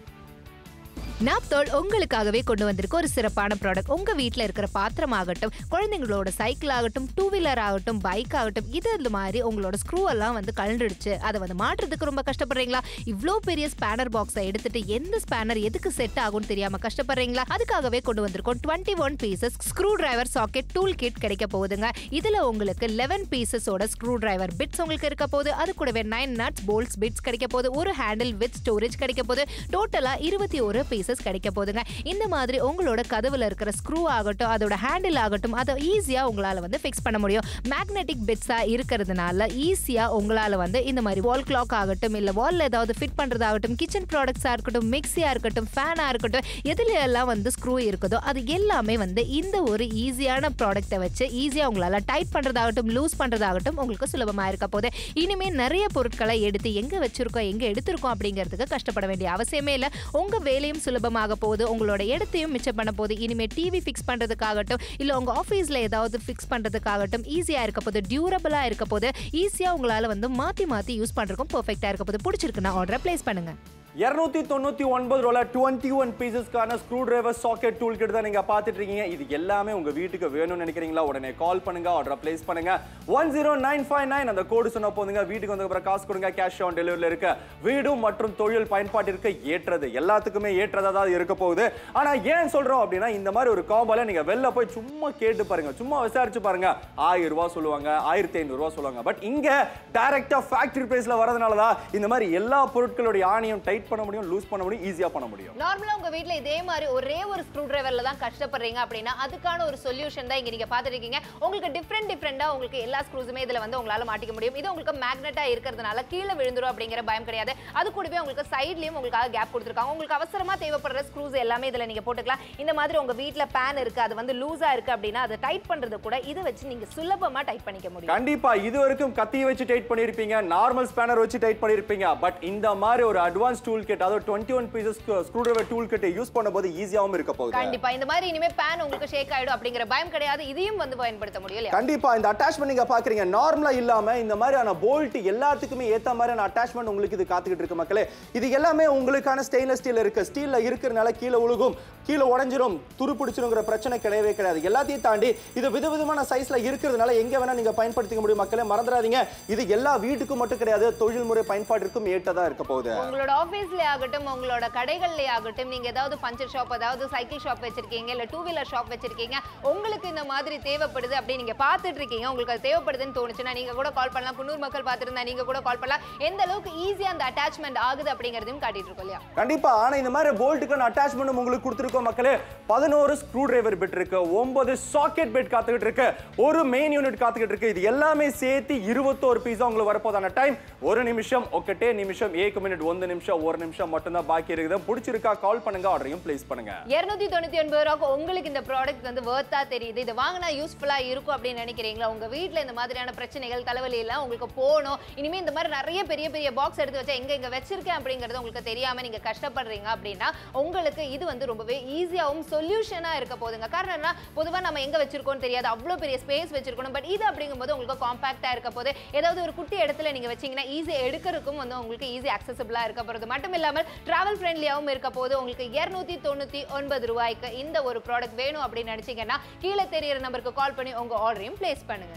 நாப்தோல் உங்களுக்காகவே கொண்டு வந்திருக்க ஒரு சிறப்பான ப்ராடக்ட் உங்க வீட்ல இருக்கிற பாத்திரம் ஆகட்டும் குழந்தைங்களோட சைக்கிள் ஆகட்டும் டூ வீலர் ஆகட்டும் பைக் ஆகட்டும் இது இந்த மாதிரி உங்களோட ஸ்க்ரூ எல்லாம் வந்து கழண்டுடுச்சு அதை வந்து மாற்றுறதுக்கு ரொம்ப கஷ்டப்படுறீங்களா இவ்ளோ பெரிய ஸ்பேனர் பாக்ஸை எடுத்துட்டு எந்த ஸ்பேனர் எதுக்கு செட் ஆகும்னு தெரியாம கஷ்டப்படுறீங்களா அதுக்காகவே கொண்டு வந்திருக்கோம் twenty one pieces screwdriver socket tool kit கிடைக்க போகுதுங்க இதுல உங்களுக்கு லெவன் பீசஸோட ஸ்க்ரூ டிரைவர் பிட்ஸ் உங்களுக்கு இருக்க போகுது அது கூடவே நைன் நட்ஸ் போல்ட்ஸ் பிட்ஸ் கிடைக்க போகுது ஒரு ஹேண்டில் வித் ஸ்டோரேஜ் கிடைக்க போகுது டோட்டலா இருபத்தி ஒரு பீசஸ் கிடைக்க போகுதுங்க இந்த மாதிரி உங்களோட கதவுல இருக்கிற ஸ்க்ரூ ஆகட்டும் அதோட ஹேண்டில் ஆகட்டும் அதை ஈஸியா உங்களால வந்து ஃபிக்ஸ் பண்ண முடியும் மேக்னெட்டிக் பிட்ஸா இருக்கிறதுனால ஈஸியா உங்களால வந்து இந்த மாதிரி வால் கிளாக் ஆகட்டும் இல்ல வால்ல ஏதாவது ஃபிட் பண்றதாகட்டும் கிச்சன் ப்ராடக்ட்ஸா இருக்கட்டும் மிக்ஸியா இருக்கட்டும் ஃபேனா இருக்கட்டும் எதுல எல்லாம் வந்து ஸ்க்ரூ இருக்குதோ அது எல்லாமே வந்து இந்த ஒரு ஈஸியான ப்ராடக்ட்டை வச்சு ஈஸியா உங்களால டைட் பண்றதாகட்டும் லூஸ் பண்றதாகட்டும் உங்களுக்கு சுலபமா இருக்க போது இனிமே நிறைய பொருட்களை எடுத்து எங்க வச்சிருக்கோம் எங்க எடுத்திருக்கோம் அப்படிங்கிறதுக்கு கஷ்டப்பட வேண்டிய அவசியமே இல்லை உங்க வேலையும் சுலபமாக போகுது உங்களோட இடத்தையும் மிச்சம் பண்ண போகுது இனிமே டிவி ஃபிக்ஸ் பண்றதுக்காகட்டும் இல்ல உங்க ஆஃபீஸ்ல ஏதாவது ஃபிக்ஸ் பண்றதுக்காகட்டும் ஈஸியா இருக்க போது டியூரபிளா இருக்க போது ஈஸியா உங்களால வந்து மாத்தி மாத்தி யூஸ் பண்றதுக்கும் பெர்ஃபெக்ட்டா இருக்க போது பிடிச்சிருக்குன்னா ஆர்டரை பிளேஸ் பண்ணுங்க இருநூத்தி தொண்ணூத்தி ஒன்பது ரூபாய் டுவெண்ட்டி ஒன் பீசஸ்க்கான ஸ்க்ரூ டிரைவர் சாக்கெட் டூல் கிட்ட தான் நீங்க பாத்துட்டு இருக்கீங்க இது எல்லாமே உங்க வீட்டுக்கு வேணும்னு நினைக்கிறீங்களா உடனே கால் பண்ணுங்க ஆர்டர் பிளேஸ் பண்ணுங்க one zero nine five nine அந்த கோடு சொன்ன போதுங்க வீட்டுக்கு வந்த அப்புறம் காசு கொடுங்க கேஷ் ஆன் டெலிவரியில் இருக்க வீடு மற்றும் தொழில் பயன்பாட்டிற்கு ஏற்றது எல்லாத்துக்குமே ஏற்றதா தான் இருக்க போகுது ஆனா ஏன் சொல்றோம் அப்படின்னா இந்த மாதிரி ஒரு காம்போல நீங்க வெளில போய் சும்மா கேட்டு பாருங்க சும்மா விசாரிச்சு பாருங்க ஆயிரம் ரூபாய் சொல்லுவாங்க ஆயிரத்தி ஐநூறு ரூபாய் சொல்லுவாங்க பட் இங்க டைரக்டா ஃபேக்டரி பிரைஸ்ல வரதுனால தான் இந்த மாதிரி எல்லா பொருட்களுடைய ஆணியும் டைட் பண்ண முடியும் லூஸ் பண்ண முடியும் ஈஸியா பண்ண முடியும் நார்மலா உங்க வீட்ல இதே மாதிரி ஒரே ஒரு ஸ்க்ரூ டிரைவர்ல தான் கஷ்டப்படுறீங்க அப்படின்னா அதுக்கான ஒரு சொல்யூஷன் தான் இங்க நீங்க பாத்துட்டு இருக்கீங்க உங்களுக்கு டிஃப்ரெண்ட் டிஃப்ரெண்டா உங்களுக்கு எல்லா ஸ்க்ரூஸுமே இதுல வந்து உங்களால மாட்டிக்க முடியும் இது உங்களுக்கு மேக்னெட்டா இருக்கிறதுனால கீழே விழுந்துரும் அப்படிங்கிற பயம் கிடையாது அது கூடவே உங்களுக்கு சைட்லயும் உங்களுக்காக கேப் கொடுத்துருக்காங்க உங்களுக்கு அவசரமா தேவைப்படுற ஸ்க்ரூஸ் எல்லாமே இதுல நீங்க போட்டுக்கலாம் இந்த மாதிரி உங்க வீட்ல பேன் இருக்கு அது வந்து லூஸா இருக்கு அப்படின்னா அதை டைட் பண்றது கூட இதை வச்சு நீங்க சுலபமா டைட் பண்ணிக்க முடியும் கண்டிப்பா இது வரைக்கும் கத்தியை வச்சு டைட் பண்ணிருப்பீங்க நார்மல் ஸ்பேனர் வச்சு டைட் பண்ணிருப்பீங்க பட் இந்த மாதிரி ஒரு அட்வான்ஸ் டூல் கிட் அதாவது twenty one pieces screwdriver tool kit use பண்ணும்போது ஈஸியாவும் இருக்க போகுது கண்டிப்பா இந்த மாதிரி இனிமே பேன் உங்களுக்கு ஷேக் ஆயிடும் அப்படிங்கிற பயம் கிடையாது இதையும் வந்து பயன்படுத்த முடியும் இல்லையா கண்டிப்பா இந்த அட்டாச்மெண்ட் நீங்க பாக்குறீங்க நார்மலா இல்லாம இந்த மாதிரியான போல்ட் எல்லாத்துக்குமே ஏத்த மாதிரியான அட்டாச்மெண்ட் உங்களுக்கு இது காத்துக்கிட்டு இருக்கு மக்களே இது எல்லாமே உங்களுக்கான ஸ்டெயின்லெஸ் ஸ்டீல் இருக்கு ஸ்டீல்ல இருக்கிறனால கீழே உழுகும் கீழே உடஞ்சிரும் துரு பிடிச்சிருங்கிற பிரச்சனை கிடையவே கிடையாது எல்லாத்தையும் தாண்டி இது விதவிதமான சைஸ்ல இருக்கிறதுனால எங்க வேணா நீங்க பயன்படுத்திக்க முடியும் மக்களே மறந்துடாதீங்க இது எல்லா வீட்டுக்கும் மட்டும் கிடையாது தொழில்முறை பயன்பாட்டிற்கும் ஏற்றதா இருக்க போகுது உங்களோட ஆபீஸ்ல ஆகட்டும் உங்களோட கடைகள்ல ஆகட்டும் நீங்க ஏதாவது பஞ்சர் ஷாப் அதாவது சைக்கிள் ஷாப் வச்சிருக்கீங்க இல்ல டூ வீலர் ஷாப் வச்சிருக்கீங்க உங்களுக்கு இந்த மாதிரி தேவைப்படுது அப்படி நீங்க பாத்துட்டு இருக்கீங்க உங்களுக்கு அது தேவைப்படுதுன்னு தோணுச்சுன்னா நீங்க கூட கால் பண்ணலாம் குன்னூர் மக்கள் பார்த்திருந்தா நீங்க கூட கால் பண்ணலாம் எந்த அளவுக்கு ஈஸியா அந்த அட்டாச்மெண்ட் ஆகுது அப்படிங்கறதையும் காட்டிட்டு இருக்கோம் இல்லையா கண்டிப்பா ஆனா இந்த மாதிரி போல்ட்டுக்கான அட்டாச்மெண்ட் உங்களுக்கு கொடுத்துருக்கோம் மக்களே பதினோரு ஸ்க்ரூ டிரைவர் பெட் இருக்கு ஒன்பது சாக்கெட் பெட் காத்துக்கிட்டு இருக்கு ஒரு மெயின் யூனிட் காத்துக்கிட்டு இருக்கு இது எல்லாமே சேர்த்து இருபத்தோரு பீஸா உங்களுக்கு வரப்போதான டைம் ஒரு நிமிஷம் ஒக்கட்டே நிமிஷம் ஏக்கு மினிட் ಒಂದು நிமிஷம் ஒரு நிமிஷம் மட்டும்தான் பாக்கி இருக்குது பிடிச்சிருக்கா கால் பண்ணுங்க ஆர்டரையும் பிளேஸ் பண்ணுங்க இருநூத்தி தொண்ணூத்தி ஒன்பது ரூபாய்க்கு உங்களுக்கு இந்த ப்ராடக்ட் வந்து வேர்த்தா தெரியுது இது வாங்கினா யூஸ்ஃபுல்லா இருக்கும் அப்படின்னு நினைக்கிறீங்களா உங்க வீட்ல இந்த மாதிரியான பிரச்சனைகள் தலைவலி எல்லாம் உங்களுக்கு போகணும் இனிமே இந்த மாதிரி நிறைய பெரிய பெரிய பாக்ஸ் எடுத்து வச்சா எங்க எங்க வச்சிருக்கேன் அப்படிங்கிறது உங்களுக்கு தெரியாம நீங்க கஷ்டப்படுறீங்க அப்படின்னா உங்களுக்கு இது வந்து ரொம்பவே ஈஸியாவும் சொல்யூஷனா இருக்க போகுதுங்க காரணம் என்ன பொதுவா நம்ம எங்க வச்சிருக்கோம்னு தெரியாது அவ்வளோ பெரிய ஸ்பேஸ் வச்சிருக்கணும் பட் இது அப்படிங்கும்போது உங்களுக்கு காம்பாக்டா இருக்க போது ஏதாவது ஒரு குட்டி இடத்துல நீங்க வச்சீங்கன்னா ஈஸி எடுக்கிறதுக்கும் வந்து உங்களுக்கு ஈஸி அக்சசபிளா இருக்க போறது மட்டும் இல்லாமல் டிராவல் ஃப்ரெண்ட்லியாவும் இருக்க போது உங்களுக்கு இருநூத்தி தொண்ணூத்தி ஒன்பது ரூபாய்க்கு இந்த ஒரு ப்ராடக்ட் வேணும் அப்படின்னு நினைச்சீங்கன்னா கீழே தெரியிற நம்பருக்கு கால் பண்ணி உங்க ஆர்டரையும் பிளேஸ் பண்ணுங்க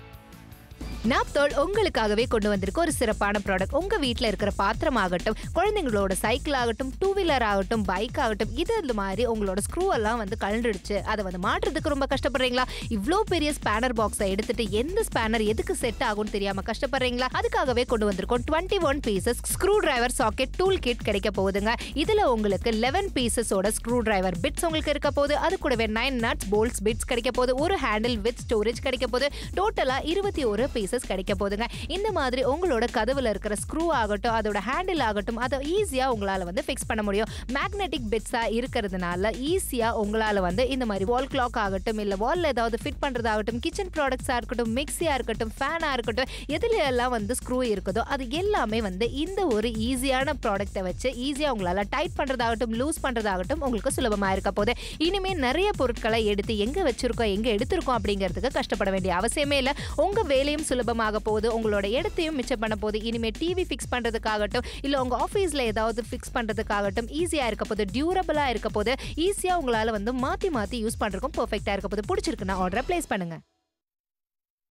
நாப்தோல் உங்களுக்காகவே கொண்டு வந்திருக்க ஒரு சிறப்பான ப்ராடக்ட் உங்க வீட்ல இருக்கிற பாத்திரம் ஆகட்டும் குழந்தைங்களோட சைக்கிள் ஆகட்டும் டூ வீலர் ஆகட்டும் பைக் ஆகட்டும் இது இந்த மாதிரி உங்களோட ஸ்க்ரூ எல்லாம் வந்து கழண்டுடுச்சு அதை வந்து மாற்றுறதுக்கு ரொம்ப கஷ்டப்படுறீங்களா இவ்ளோ பெரிய ஸ்பேனர் பாக்ஸை எடுத்துட்டு எந்த ஸ்பேனர் எதுக்கு செட் ஆகும்னு தெரியாம கஷ்டப்படுறீங்களா அதுக்காகவே கொண்டு வந்திருக்கோம் twenty one pieces screwdriver socket tool kit கிடைக்க போகுதுங்க இதுல உங்களுக்கு லெவன் பீசஸோட ஸ்க்ரூ டிரைவர் பிட்ஸ் உங்களுக்கு இருக்க போகுது அது கூடவே நைன் நட்ஸ் போல்ட்ஸ் பிட்ஸ் கிடைக்க போகுது ஒரு ஹேண்டில் வித் ஸ்டோரேஜ் கிடைக்க போகுது டோட்டலா இருபத்தி ஒரு பீசஸ் ஸ்பேசஸ் கிடைக்க போதுங்க இந்த மாதிரி உங்களோட கதவுல இருக்கிற ஸ்க்ரூ ஆகட்டும் அதோட ஹேண்டில் ஆகட்டும் அதை ஈஸியா உங்களால வந்து ஃபிக்ஸ் பண்ண முடியும் மேக்னெட்டிக் பிட்ஸா இருக்கிறதுனால ஈஸியா உங்களால வந்து இந்த மாதிரி வால் கிளாக் ஆகட்டும் இல்ல வால்ல ஏதாவது ஃபிட் பண்றதாகட்டும் கிச்சன் ப்ராடக்ட்ஸா இருக்கட்டும் மிக்ஸியா இருக்கட்டும் ஃபேனா இருக்கட்டும் எதுல எல்லாம் வந்து ஸ்க்ரூ இருக்குதோ அது எல்லாமே வந்து இந்த ஒரு ஈஸியான ப்ராடக்ட்டை வச்சு ஈஸியா உங்களால டைட் பண்றதாகட்டும் லூஸ் பண்றதாகட்டும் உங்களுக்கு சுலபமா இருக்க போது இனிமே நிறைய பொருட்களை எடுத்து எங்க வச்சிருக்கோம் எங்க எடுத்திருக்கோம் அப்படிங்கிறதுக்கு கஷ்டப்பட வேண்டிய அவசியமே இல்லை உங்க வேலையும் சுலபமாக போகுது உங்களோட இடத்தையும் மிச்சம் பண்ண போகுது இனிமே டிவி ஃபிக்ஸ் பண்றதுக்காகட்டும் இல்ல உங்க ஆஃபீஸ்ல ஏதாவது ஃபிக்ஸ் பண்றதுக்காகட்டும் ஈஸியா இருக்க போது டியூரபிளா இருக்க போது ஈஸியா உங்களால வந்து மாத்தி மாத்தி யூஸ் பண்றதுக்கும் பெர்ஃபெக்ட்டா இருக்க போது பிடிச்சிருக்குன்னா ஆர்டரை பிளேஸ் பண்ணுங்க